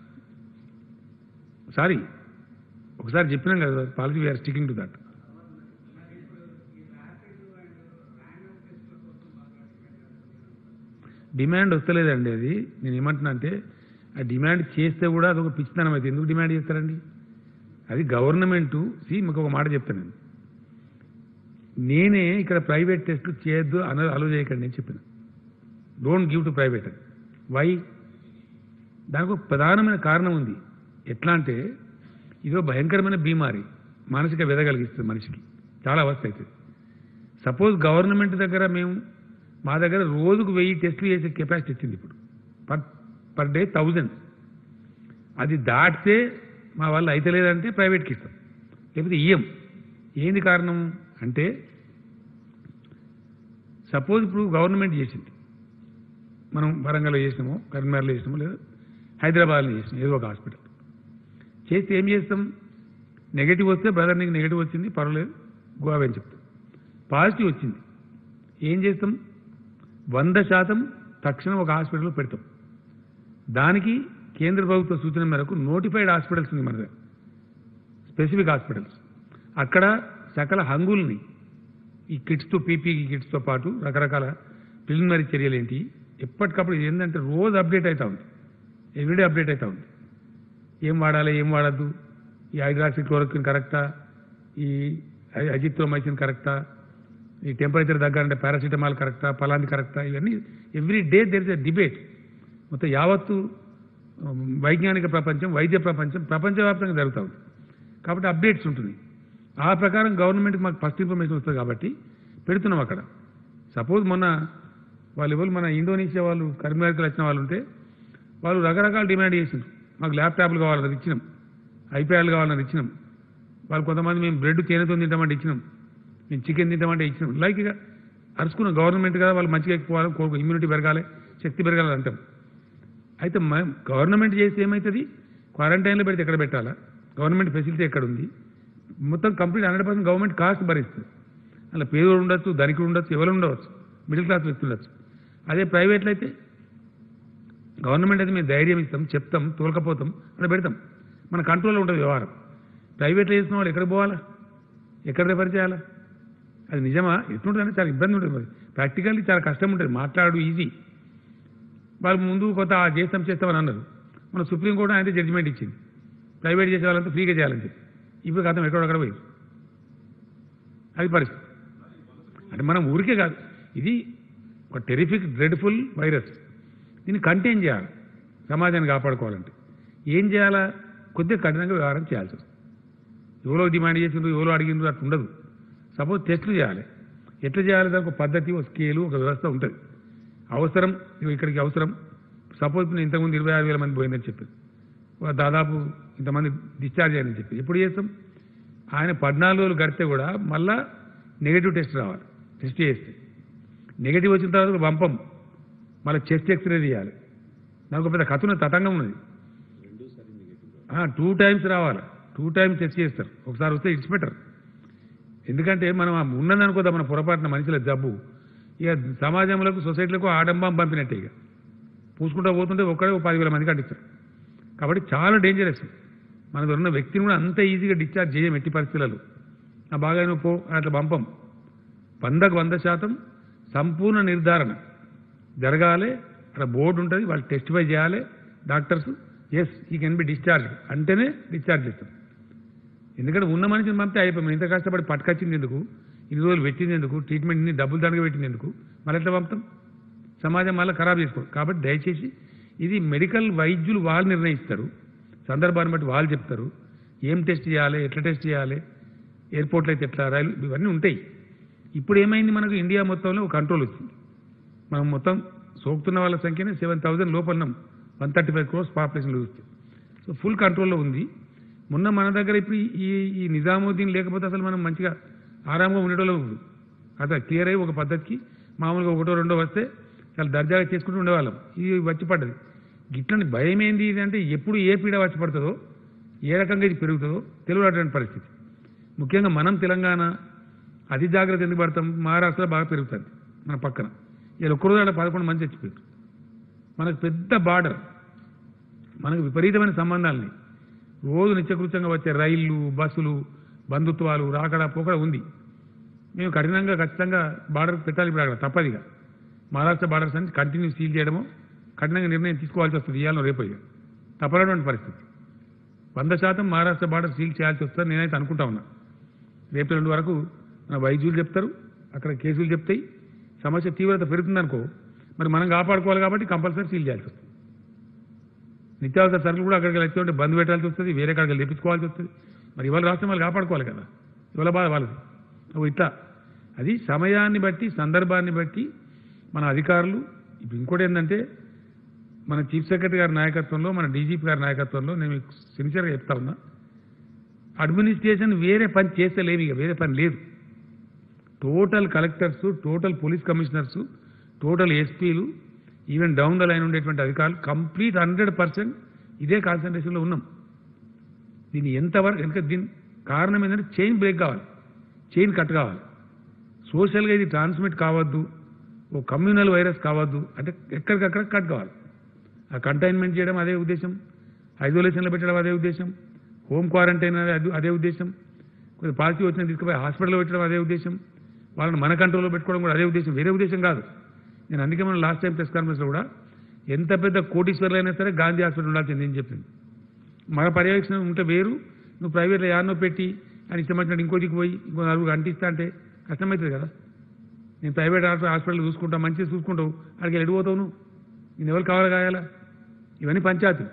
సారీ ఒకసారి చెప్పినాం కదా policy we are sticking to that demand వస్తలేదండి అది నేను ఏమంటున్నా అంటే ఆ డిమాండ్ చేస్తే కూడా అదొక పిచ్చితనం అయితే ఎందుకు డిమాండ్ చేస్తారండి అది గవర్నమెంటు సి మీకు ఒక మాట చెప్తాను నేను నేనే ఇక్కడ ప్రైవేట్ టెస్టులు చేయొద్దు అన అలో చేయకండి అని చెప్పిన డోంట్ గివ్ టు ప్రైవేట్ అని వై దానికి ఒక ప్రధానమైన కారణం ఉంది ఎట్లా అంటే ఇదో భయంకరమైన బీమారి మానసిక వ్యధ కలిగిస్తుంది మనిషికి చాలా అవస్థ అవుతుంది సపోజ్ గవర్నమెంట్ దగ్గర మేము మా దగ్గర రోజుకు వెయ్యి టెస్టులు చేసే కెపాసిటీ వచ్చింది ఇప్పుడు పర్ పర్ డే థౌజండ్ అది దాటితే మా వాళ్ళు అయితే లేదంటే ప్రైవేట్కి ఇస్తాం లేకపోతే ఇయ్యం ఏంది కారణం అంటే సపోజ్ ఇప్పుడు గవర్నమెంట్ చేసింది మనం వరంగల్లో చేసినామో కరీంనగర్లో చేసినామో లేదా హైదరాబాద్లో చేసినాం ఏదో ఒక హాస్పిటల్ చేస్తే ఏం చేస్తాం నెగటివ్ వస్తే బ్రదర్ నీకు నెగటివ్ వచ్చింది పర్వాలేదు గోవా అని చెప్తాం పాజిటివ్ వచ్చింది ఏం చేస్తాం వంద శాతం తక్షణం ఒక హాస్పిటల్లో పెడతాం దానికి కేంద్ర ప్రభుత్వ సూచన మేరకు నోటిఫైడ్ హాస్పిటల్స్ ఉంది మన దగ్గర స్పెసిఫిక్ హాస్పిటల్స్ అక్కడ సకల హంగుల్ని ఈ కిట్స్తో పీపీ కిట్స్తో పాటు రకరకాల ప్రిలిమినరీ చర్యలు ఏంటి ఎప్పటికప్పుడు ఇది ఏంటంటే రోజు అప్డేట్ అవుతా ఉంది ఎవ్రీడే అప్డేట్ అవుతా ఉంది ఏం వాడాలి ఏం వాడద్దు ఈ హైడ్రాక్సీ క్లోరోక్విన్ కరెక్టా ఈ అజి- అజిత్రోమైసిన్ కరెక్టా ఈ టెంపరేచర్ తగ్గాలంటే పారాసిటమాల్ కరెక్టా పలాంది కరెక్టా ఇవన్నీ every day there is a debate మొత్తం యావత్తు ఉమ్, వైజ్ఞానిక ప్రపంచం వైద్య ప్రపంచం ప్రపంచవ్యాప్తంగా జరుగుతూ ఉంది కాబట్టి అప్డేట్స్ ఉంటుంది ఆ ప్రకారం గవర్నమెంట్కి మాకు ఫస్ట్ ఇన్ఫర్మేషన్ వస్తుంది కాబట్టి పెడుతున్నాం అక్కడ సపోజ్ మొన్న వాళ్ళు ఎవరు మన ఇండోనేషియా వాళ్ళు కరీంనగర్కి వచ్చిన వాళ్ళు ఉంటే వాళ్ళు రకరకాల డిమాండ్ చేసిండ్రు మాకు ల్యాప్టాప్లు కావాలని ఇచ్చినాం ఐప్యాడ్లు కావాలని ఇచ్చినాం వాళ్ళు కొంతమంది మేము బ్రెడ్ తేనెతో తింటామంటే ఇచ్చినాం మేము చికెన్ తింటామంటే ఇచ్చినాం లైక్ ఇక అరుచుకున్నాం గవర్నమెంట్ కదా వాళ్ళు మంచిగా ఎక్కువాలి కోరుకు ఇమ్యూనిటీ పెరగాలి శక్తి పెరగాలి అంటాం అయితే మనం గవర్నమెంట్ చేస్తే ఏమవుతుంది క్వారంటైన్లో పెడితే ఎక్కడ పెట్టాలా గవర్నమెంట్ ఫెసిలిటీ ఎక్కడ ఉంది మొత్తం complete hundred percent government cost భరిస్తుంది అలా పేదోడు ఉండొచ్చు ధనికుడు ఉండొచ్చు ఎవరు ఉండవచ్చు మిడిల్ క్లాస్ వ్యక్తులు ఉండొచ్చు అదే ప్రైవేట్లో అయితే గవర్నమెంట్ అయితే మేము ధైర్యం ఇస్తాం చెప్తాం తోలకపోతాం అక్కడ పెడతాం మన కంట్రోల్లో ఉంటుంది వ్యవహారం ప్రైవేట్లో చేసిన వాళ్ళు ఎక్కడ పోవాలా ఎక్కడ రెఫర్ చేయాలా అది నిజమా ఎట్లుంటుందంటే చాలా ఇబ్బంది ఉంటుంది మరి ప్రాక్టికల్లీ చాలా కష్టం ఉంటుంది మాట్లాడు ఈజీ వాళ్ళు ముందు కొంత ఆ చేస్తాం చేస్తామని అన్నారు మన సుప్రీంకోర్టు అయితే జడ్జిమెంట్ ఇచ్చింది ప్రైవేట్ చేసే వాళ్ళంతా ఫ్రీగా చేయాలని చెప్పి ఇప్పుడు గతం ఎక్కడొక్కడ పోయి అది పరిస్థితి అంటే మనం ఊరికే కాదు ఇది ఒక టెరిఫిక్ డ్రెడ్ఫుల్ వైరస్ దీన్ని కంటైన్ చేయాలి సమాజాన్ని కాపాడుకోవాలంటే ఏం చేయాలా కొద్దిగా కఠినంగా వ్యవహారం చేయాల్సి వస్తుంది ఎవరో డిమాండ్ చేసిండ్రు ఎవరో అడిగిండ్రు అట్లా ఉండదు సపోజ్ టెస్టులు చేయాలి ఎట్లా చేయాలి దానికి ఒక పద్ధతి ఒక స్కేలు ఒక వ్యవస్థ ఉంటుంది అవసరం ఇగో ఇక్కడికి అవసరం సపోజ్ నేను ఇంతకుముందు ఇరవై ఆరు వేల మంది పోయిందని చెప్పారు ఒక దాదాపు ఇంతమంది డిశ్చార్జ్ అయ్యారని చెప్పి ఎప్పుడు చేస్తాం ఆయన పద్నాలుగు రోజులు గడితే కూడా మళ్ళా నెగిటివ్ టెస్ట్ రావాలి టెస్ట్ చేస్తే నెగిటివ్ వచ్చిన తర్వాత పంపం మళ్ళీ చెస్ట్ ఎక్స్రే తీయాలి దానికి ఒక పెద్ద కథ ఉన్నది తతంగం ఉన్నది టూ టైమ్స్ రావాలి టూ టైమ్స్ టెస్ట్ చేస్తారు ఒకసారి వస్తే ఇట్స్ బెటర్ ఎందుకంటే మనం ఆ ఉన్నదనుకోదా మన పొరపాటున మనుషుల జబ్బు ఇక సమాజంలోకి సొసైటీలకు ఆడంబం పంపినట్టే ఇక పూసుకుంటూ పోతుంటే ఒక్కడే ఓ పదివేల మందికి అంటిస్తారు కాబట్టి చాలా డేంజరస్ మన దగ్గర ఉన్న వ్యక్తిని కూడా అంత ఈజీగా డిశ్చార్జ్ చేయం ఎట్టి పరిస్థితులలో ఆ బాగా నువ్వు పో అని అట్లా పంపం వందకు వంద శాతం సంపూర్ణ నిర్ధారణ జరగాలి అక్కడ బోర్డు ఉంటుంది వాళ్ళు టెస్టిఫై చేయాలి doctors yes he can be discharge అంటేనే డిశ్చార్జ్ చేస్తాం ఎందుకంటే ఉన్న మనిషిని పంపితే అయిపోయి ఇంత కష్టపడి పట్టుకొచ్చింది ఎందుకు ఇన్ని రోజులు పెట్టింది ఎందుకు ట్రీట్మెంట్ ఇన్ని డబ్బులు దండగా పెట్టింది ఎందుకు మళ్ళీ ఎట్లా పంపుతాం సమాజం మళ్ళీ ఖరాబ్ చేసుకోరు కాబట్టి దయచేసి ఇది మెడికల్ వైద్యులు వాళ్ళు నిర్ణయిస్తారు సందర్భాన్ని బట్టి వాళ్ళు చెప్తారు ఏం టెస్ట్ చేయాలి ఎట్లా టెస్ట్ చేయాలి ఎయిర్పోర్ట్లో అయితే ఎట్లా రైలు ఇవన్నీ ఉంటాయి ఇప్పుడు ఏమైంది మనకు ఇండియా మొత్తంలో ఒక కంట్రోల్ వచ్చింది మనం మొత్తం సోకుతున్న వాళ్ళ సంఖ్యనే సెవెన్ థౌసండ్ లోపల one thirty five crores population చూస్తే సో ఫుల్ కంట్రోల్లో ఉంది మొన్న మన దగ్గర ఇప్పుడు ఈ ఈ నిజాముద్దీన్ లేకపోతే అసలు మనం మంచిగా ఆరాంగా ఉండేటోళ్ళం ఇప్పుడు అదే క్లియర్ అయ్యి ఒక పద్ధతికి మామూలుగా ఒకటో రెండో వస్తే చాలా దర్జాగా చేసుకుంటూ ఉండేవాళ్ళం ఇది వచ్చి పడ్డది గిట్లని భయం ఏంది ఇది అంటే ఎప్పుడు ఏ పీడ వచ్చి పడుతుందో ఏ రకంగా ఇది పెరుగుతుందో తెలియనటువంటి పరిస్థితి ముఖ్యంగా మనం తెలంగాణ అతి జాగ్రత్త ఎందుకు పడతాం మహారాష్ట్రలో బాగా పెరుగుతుంది మన పక్కన ఇలా ఒక్కరోజు ఆడ పదకొండు మంది చచ్చిపోయారు మనకు పెద్ద బార్డర్ మనకు విపరీతమైన సంబంధాలని రోజు నిత్యకృత్యంగా వచ్చే రైళ్లు బస్సులు బంధుత్వాలు రాకడ పోకడ ఉంది మేము కఠినంగా ఖచ్చితంగా బార్డర్ పెట్టాలి ఇప్పుడు అక్కడ తప్పదిగా మహారాష్ట్ర బార్డర్స్ అని కంటిన్యూ సీల్ చేయడము కఠినంగా నిర్ణయం తీసుకోవాల్సి వస్తుంది ఇవాళ రేపు ఇక. తప్పనటువంటి పరిస్థితి వంద శాతం మహారాష్ట్ర బార్డర్ సీల్ చేయాల్సి వస్తుంది నేనైతే అనుకుంటా ఉన్నా రేపు రెండు వరకు మన వైద్యులు చెప్తారు అక్కడ కేసులు చెప్తాయి సమస్య తీవ్రత పెరుగుతుందనుకో మరి మనం కాపాడుకోవాలి కాబట్టి కంపల్సరీ సీల్ చేయాల్సి వస్తుంది నిత్యావసర సరుకులు కూడా అక్కడికి వచ్చి ఉంటే బంద్ పెట్టాల్సి వస్తుంది వేరే కాడికి తెప్పించుకోవాల్సి వస్తుంది మరి ఇవాళ రాష్ట్రం వాళ్ళు కాపాడుకోవాలి కదా ఇవాళ బాధ వాళ్ళది ఓ ఇట్లా అది సమయాన్ని బట్టి సందర్భాన్ని బట్టి మన అధికారులు ఇప్పుడు ఇంకోటి ఏంటంటే మన చీఫ్ సెక్రటరీ గారి నాయకత్వంలో మన డీజీపీ గారి నాయకత్వంలో నేను మీకు సిన్సియర్గా చెప్తా ఉన్నా అడ్మినిస్ట్రేషన్ వేరే పని చేస్తలేము ఇక వేరే పని లేదు total collectors total police commissioners total ఎస్పీలు ఈవెన్ డౌన్ ద లైన్ ఉండేటువంటి అధికారులు కంప్లీట్ హండ్రెడ్ పర్సెంట్ ఇదే కాన్సన్ట్రేషన్లో ఉన్నాం దీన్ని ఎంతవరకు ఎందుకంటే దీని కారణం ఏంటంటే చైన్ బ్రేక్ కావాలి చైన్ కట్ కావాలి సోషల్గా ఇది ట్రాన్స్మిట్ కావద్దు ఓ కమ్యూనల్ వైరస్ కావద్దు అంటే ఎక్కడికక్కడ కట్ కావాలి ఆ కంటైన్మెంట్ చేయడం అదే ఉద్దేశం ఐసోలేషన్లో పెట్టడం అదే ఉద్దేశం హోమ్ క్వారంటైన్ అదే అదే ఉద్దేశం కొంచెం పాజిటివ్ వచ్చిన తీసుకుపోయి హాస్పిటల్లో పెట్టడం అదే ఉద్దేశం వాళ్ళని మన కంట్రోల్లో పెట్టుకోవడం కూడా అదే ఉద్దేశం వేరే ఉద్దేశం కాదు నేను అందుకే మనం లాస్ట్ టైం ప్రెస్ కాన్ఫరెన్స్లో కూడా ఎంత పెద్ద కోటీశ్వర్లు అయినా సరే గాంధీ హాస్పిటల్ ఉండాల్సింది నేను చెప్పింది మన పర్యవేక్షణ ఉంటే వేరు నువ్వు ప్రైవేట్లో యాన్నో పెట్టి అని ఇష్టం వచ్చినట్టు ఇంకో దిక్కు పోయి ఇంకో నలుగురు అంటిస్తా అంటే కష్టమవుతుంది కదా నేను ప్రైవేట్ హాస్పిటల్ హాస్పిటల్ చూసుకుంటా మంచిగా చూసుకుంటావు అక్కడికి వెళ్ళిపోతావు నువ్వు నేను ఎవరు కావాలి కాయాలా ఇవన్నీ పంచాయతీ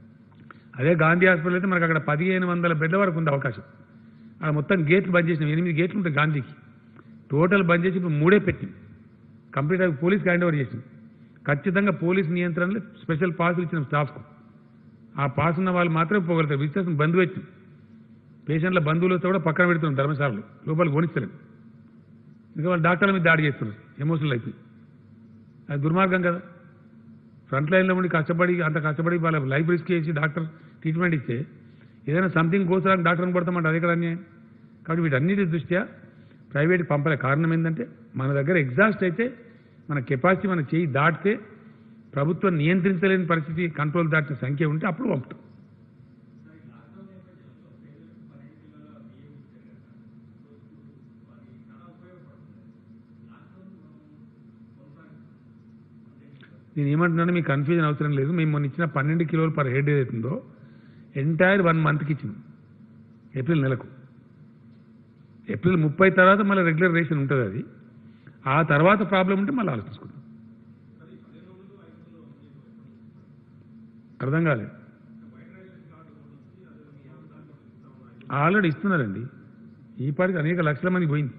అదే గాంధీ హాస్పిటల్ అయితే మనకు అక్కడ పదిహేను వందల బెడ్ల వరకు ఉంది అవకాశం అక్కడ మొత్తం గేట్లు బంద్ చేసినాం ఎనిమిది గేట్లు ఉంటాయి గాంధీకి టోటల్ బంద్ చేసి ఇప్పుడు మూడే పెట్టినాం కంప్లీట్ అవి పోలీస్కి హ్యాండ్ ఓవర్ చేసినాం ఖచ్చితంగా పోలీస్ నియంత్రణలో స్పెషల్ పాసులు ఇచ్చినాం స్టాఫ్కు ఆ పాస్ ఉన్న వాళ్ళు మాత్రమే పోగలుగుతారు విశ్వాసం బంధు పెట్టినాం పేషెంట్ల బంధువులు వస్తే కూడా పక్కన పెడుతున్నాం ధర్మశాలలో లోపలికి పోనిస్తలేం ఇంకా వాళ్ళు డాక్టర్ల మీద దాడి చేస్తున్నారు ఎమోషనల్ అయిపోయి అది దుర్మార్గం కదా ఫ్రంట్ లైన్లో ఉండి కష్టపడి అంత కష్టపడి వాళ్ళ లైఫ్ రిస్క్ చేసి డాక్టర్ ట్రీట్మెంట్ ఇస్తే ఏదైనా సంథింగ్ కోసడానికి డాక్టర్ని పడతామంటే అదే కదా అన్యాయం కాబట్టి వీటన్నిటి దృష్ట్యా ప్రైవేట్కి పంపలే కారణం ఏంటంటే మన దగ్గర ఎగ్జాస్ట్ అయితే మన కెపాసిటీ మన చేయి దాటితే ప్రభుత్వం నియంత్రించలేని పరిస్థితి కంట్రోల్ దాటిన సంఖ్య ఉంటే అప్పుడు పంపుతాం నేను ఏమంటున్నాను మీకు కన్ఫ్యూజన్ అవసరం లేదు మేము మొన్న ఇచ్చిన పన్నెండు కిలోలు పర్ హెడ్ ఏదైతుందో ఎంటైర్ వన్ మంత్కి ఇచ్చినాం ఏప్రిల్ నెలకు ఏప్రిల్ ముప్పై తర్వాత మళ్ళీ రెగ్యులర్ రేషన్ ఉంటుంది అది ఆ తర్వాత ప్రాబ్లం ఉంటే మళ్ళీ ఆలోచించుకుందాం అర్థం కాలేదు ఆల్రెడీ ఇస్తున్నారండి ఈ పాటికి అనేక లక్షల మంది పోయింది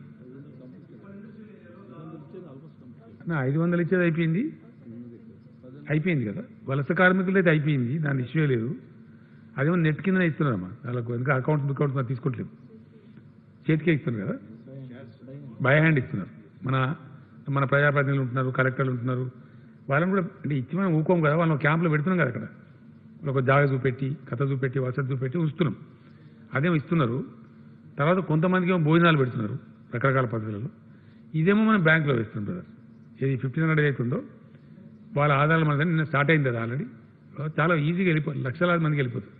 నా ఐదు వందలు ఇచ్చేది అయిపోయింది అయిపోయింది కదా వలస కార్మికులు అయితే అయిపోయింది దాని ఇష్యూ లేదు అదేమో నెట్ కిందనే ఇస్తున్నారమ్మా వాళ్ళకు ఇంకా అకౌంట్స్ బుక్అౌట్స్ మరి తీసుకోవట్లేదు చేతికే ఇస్తున్నారు కదా బై హ్యాండ్ ఇస్తున్నారు మన మన ప్రజాప్రతినిధులు ఉంటున్నారు కలెక్టర్లు ఉంటున్నారు వాళ్ళని కూడా అంటే ఇచ్చి మనం ఊకోం కదా వాళ్ళని క్యాంపులో పెడుతున్నాం కదా అక్కడ వాళ్ళకి ఒక జాగ చూపెట్టి కథ చూపెట్టి వసతి చూపెట్టి ఉంచుతున్నాం అదేమో ఇస్తున్నారు తర్వాత కొంతమందికి ఏమో భోజనాలు పెడుతున్నారు రకరకాల పద్ధతులలో ఇదేమో మనం బ్యాంకులో వేస్తున్నాం బ్రదర్ ఇది ఫిఫ్టీన్ హండ్రెడ్ అవుతుందో వాళ్ళ ఆధారాలు మన దగ్గర నిన్న స్టార్ట్ అయింది కదా ఆల్రెడీ చాలా ఈజీగా వెళ్ళిపోతుంది లక్షలాది మందికి వెళ్ళిపోతుంది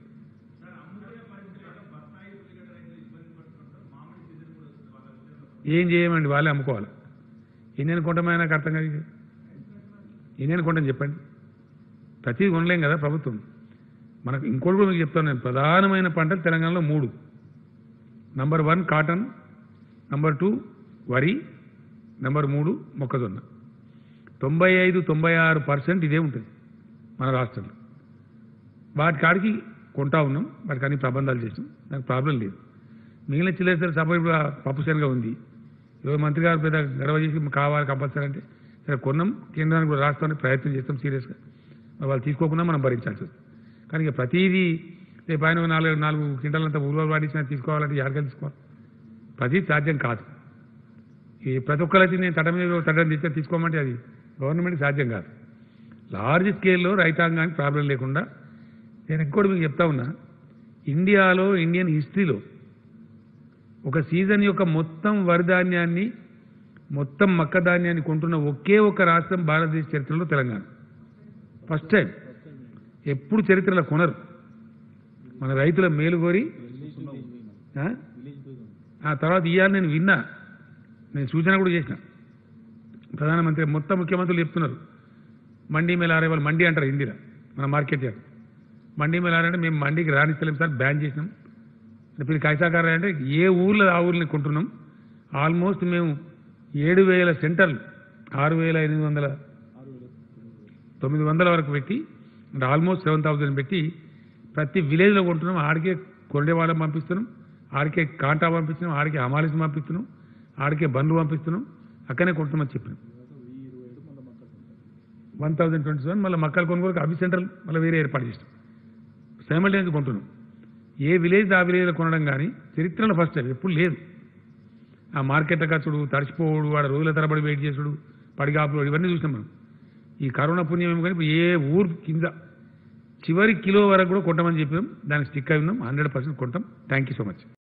ఏం చేయమండి వాళ్ళే అమ్ముకోవాలి ఎన్ని అనుకుంటామని నాకు అర్థం కాదు ఇది. ఎన్ని అనుకుంటాం చెప్పండి ప్రతిదీ కొనలేం కదా ప్రభుత్వం మనకు ఇంకోటి కూడా మీకు చెప్తాను నేను ప్రధానమైన పంటలు తెలంగాణలో మూడు number one cotton number two వరి నంబర్ మూడు మొక్కజొన్న తొంభై ఐదు తొంభై ఆరు పర్సెంట్ ఇదే ఉంటుంది మన రాష్ట్రంలో వాటి కాడికి కొంటా ఉన్నాం వాటికి అన్ని ప్రబంధాలు చేసాం దానికి ప్రాబ్లం లేదు మిగిలిన చిల్లేస్తారు సపోజ్ ఇప్పుడు ఆ పప్పు శనగ ఉంది ఈరోజు మంత్రి గారు పెద్ద గర్వ చేసి కావాలి కంపల్సరీ అంటే సరే కొన్నాం కేంద్రానికి కూడా రాష్ట్రానికి ప్రయత్నం చేస్తాం సీరియస్గా మరి వాళ్ళు తీసుకోకుండా మనం భరించాల్సి వస్తుంది కానీ ఇక ప్రతిదీ రేపు ఆయన నాలుగు నాలుగు క్వింటాలంతా ఊరు వాడించినా తీసుకోవాలంటే ఎవరికైనా తీసుకోవాలి ప్రతిదీ సాధ్యం కాదు ఈ ప్రతి ఒక్కరికి నేను తట మీద తటం తెచ్చా తీసుకోమంటే అది గవర్నమెంట్ సాధ్యం కాదు లార్జ్ స్కేల్లో రైతాంగానికి ప్రాబ్లం లేకుండా నేను ఇంకోటి మీకు చెప్తా ఉన్నా ఇండియాలో ఇండియన్ హిస్టరీలో ఒక సీజన్ యొక్క మొత్తం వరిధాన్యాన్ని మొత్తం మక్క ధాన్యాన్ని కొంటున్న ఒకే ఒక రాష్ట్రం భారతదేశ చరిత్రలో తెలంగాణ ఫస్ట్ టైం ఎప్పుడు చరిత్రలో కొనరు మన రైతుల మేలు కోరి ఆ? ఆ తర్వాత ఇవాళ నేను విన్నా నేను సూచన కూడా చేసిన ప్రధానమంత్రి మొత్తం ముఖ్యమంత్రులు చెప్తున్నారు మండీ మేళ ఆరే వాళ్ళు మండీ అంటారు హిందీలో మన మార్కెట్ యార్డ్ మండీ మేళ ఆరే అంటే మేము మండీకి రాణిస్తలేం సార్ బ్యాన్ చేసినాం అంటే మీరు కైసాకార అంటే ఏ ఊర్లో ఆ ఊర్ని కొంటున్నాం ఆల్మోస్ట్ మేము ఏడు వేల సెంటర్లు ఆరు వేల ఎనిమిది వందల తొమ్మిది వందల వరకు పెట్టి అంటే ఆల్మోస్ట్ సెవెన్ థౌసండ్ పెట్టి ప్రతి విలేజ్లో కొంటున్నాం ఆడికే కొండేవాళ్ళని పంపిస్తున్నాం ఆడికే కాంటా పంపిస్తున్నాం ఆడికే అమాలిసి పంపిస్తున్నాం ఆడికే బండ్లు పంపిస్తున్నాం అక్కడనే కొంటున్నామని చెప్పినాం వన్ థౌసండ్ ట్వంటీ సెవెన్ మళ్ళీ మక్కలు కొనుగోలుకి అవి సెంటర్లు మళ్ళీ వేరే ఏర్పాటు చేసినాం సైమల్టేనియస్ కొంటున్నాం ఏ విలేజ్ ఆ విలేజ్లో కొనడం కానీ చరిత్రలో ఫస్ట్ టైం ఎప్పుడు లేదు ఆ మార్కెట్ ఖర్చుడు తడిచిపోవుడు వాడు రోజుల తరబడి వెయిట్ చేసుడు పడిగాపులు ఇవన్నీ చూసినాం మనం ఈ కరోనా పుణ్యం ఏమో కానీ ఇప్పుడు ఏ ఊరు కింద చివరి కిలో వరకు కూడా కొంటామని చెప్పాం దానికి స్టిక్ అయి ఉన్నాం హండ్రెడ్ పర్సెంట్ కొంటాం థ్యాంక్ యూ సో మచ్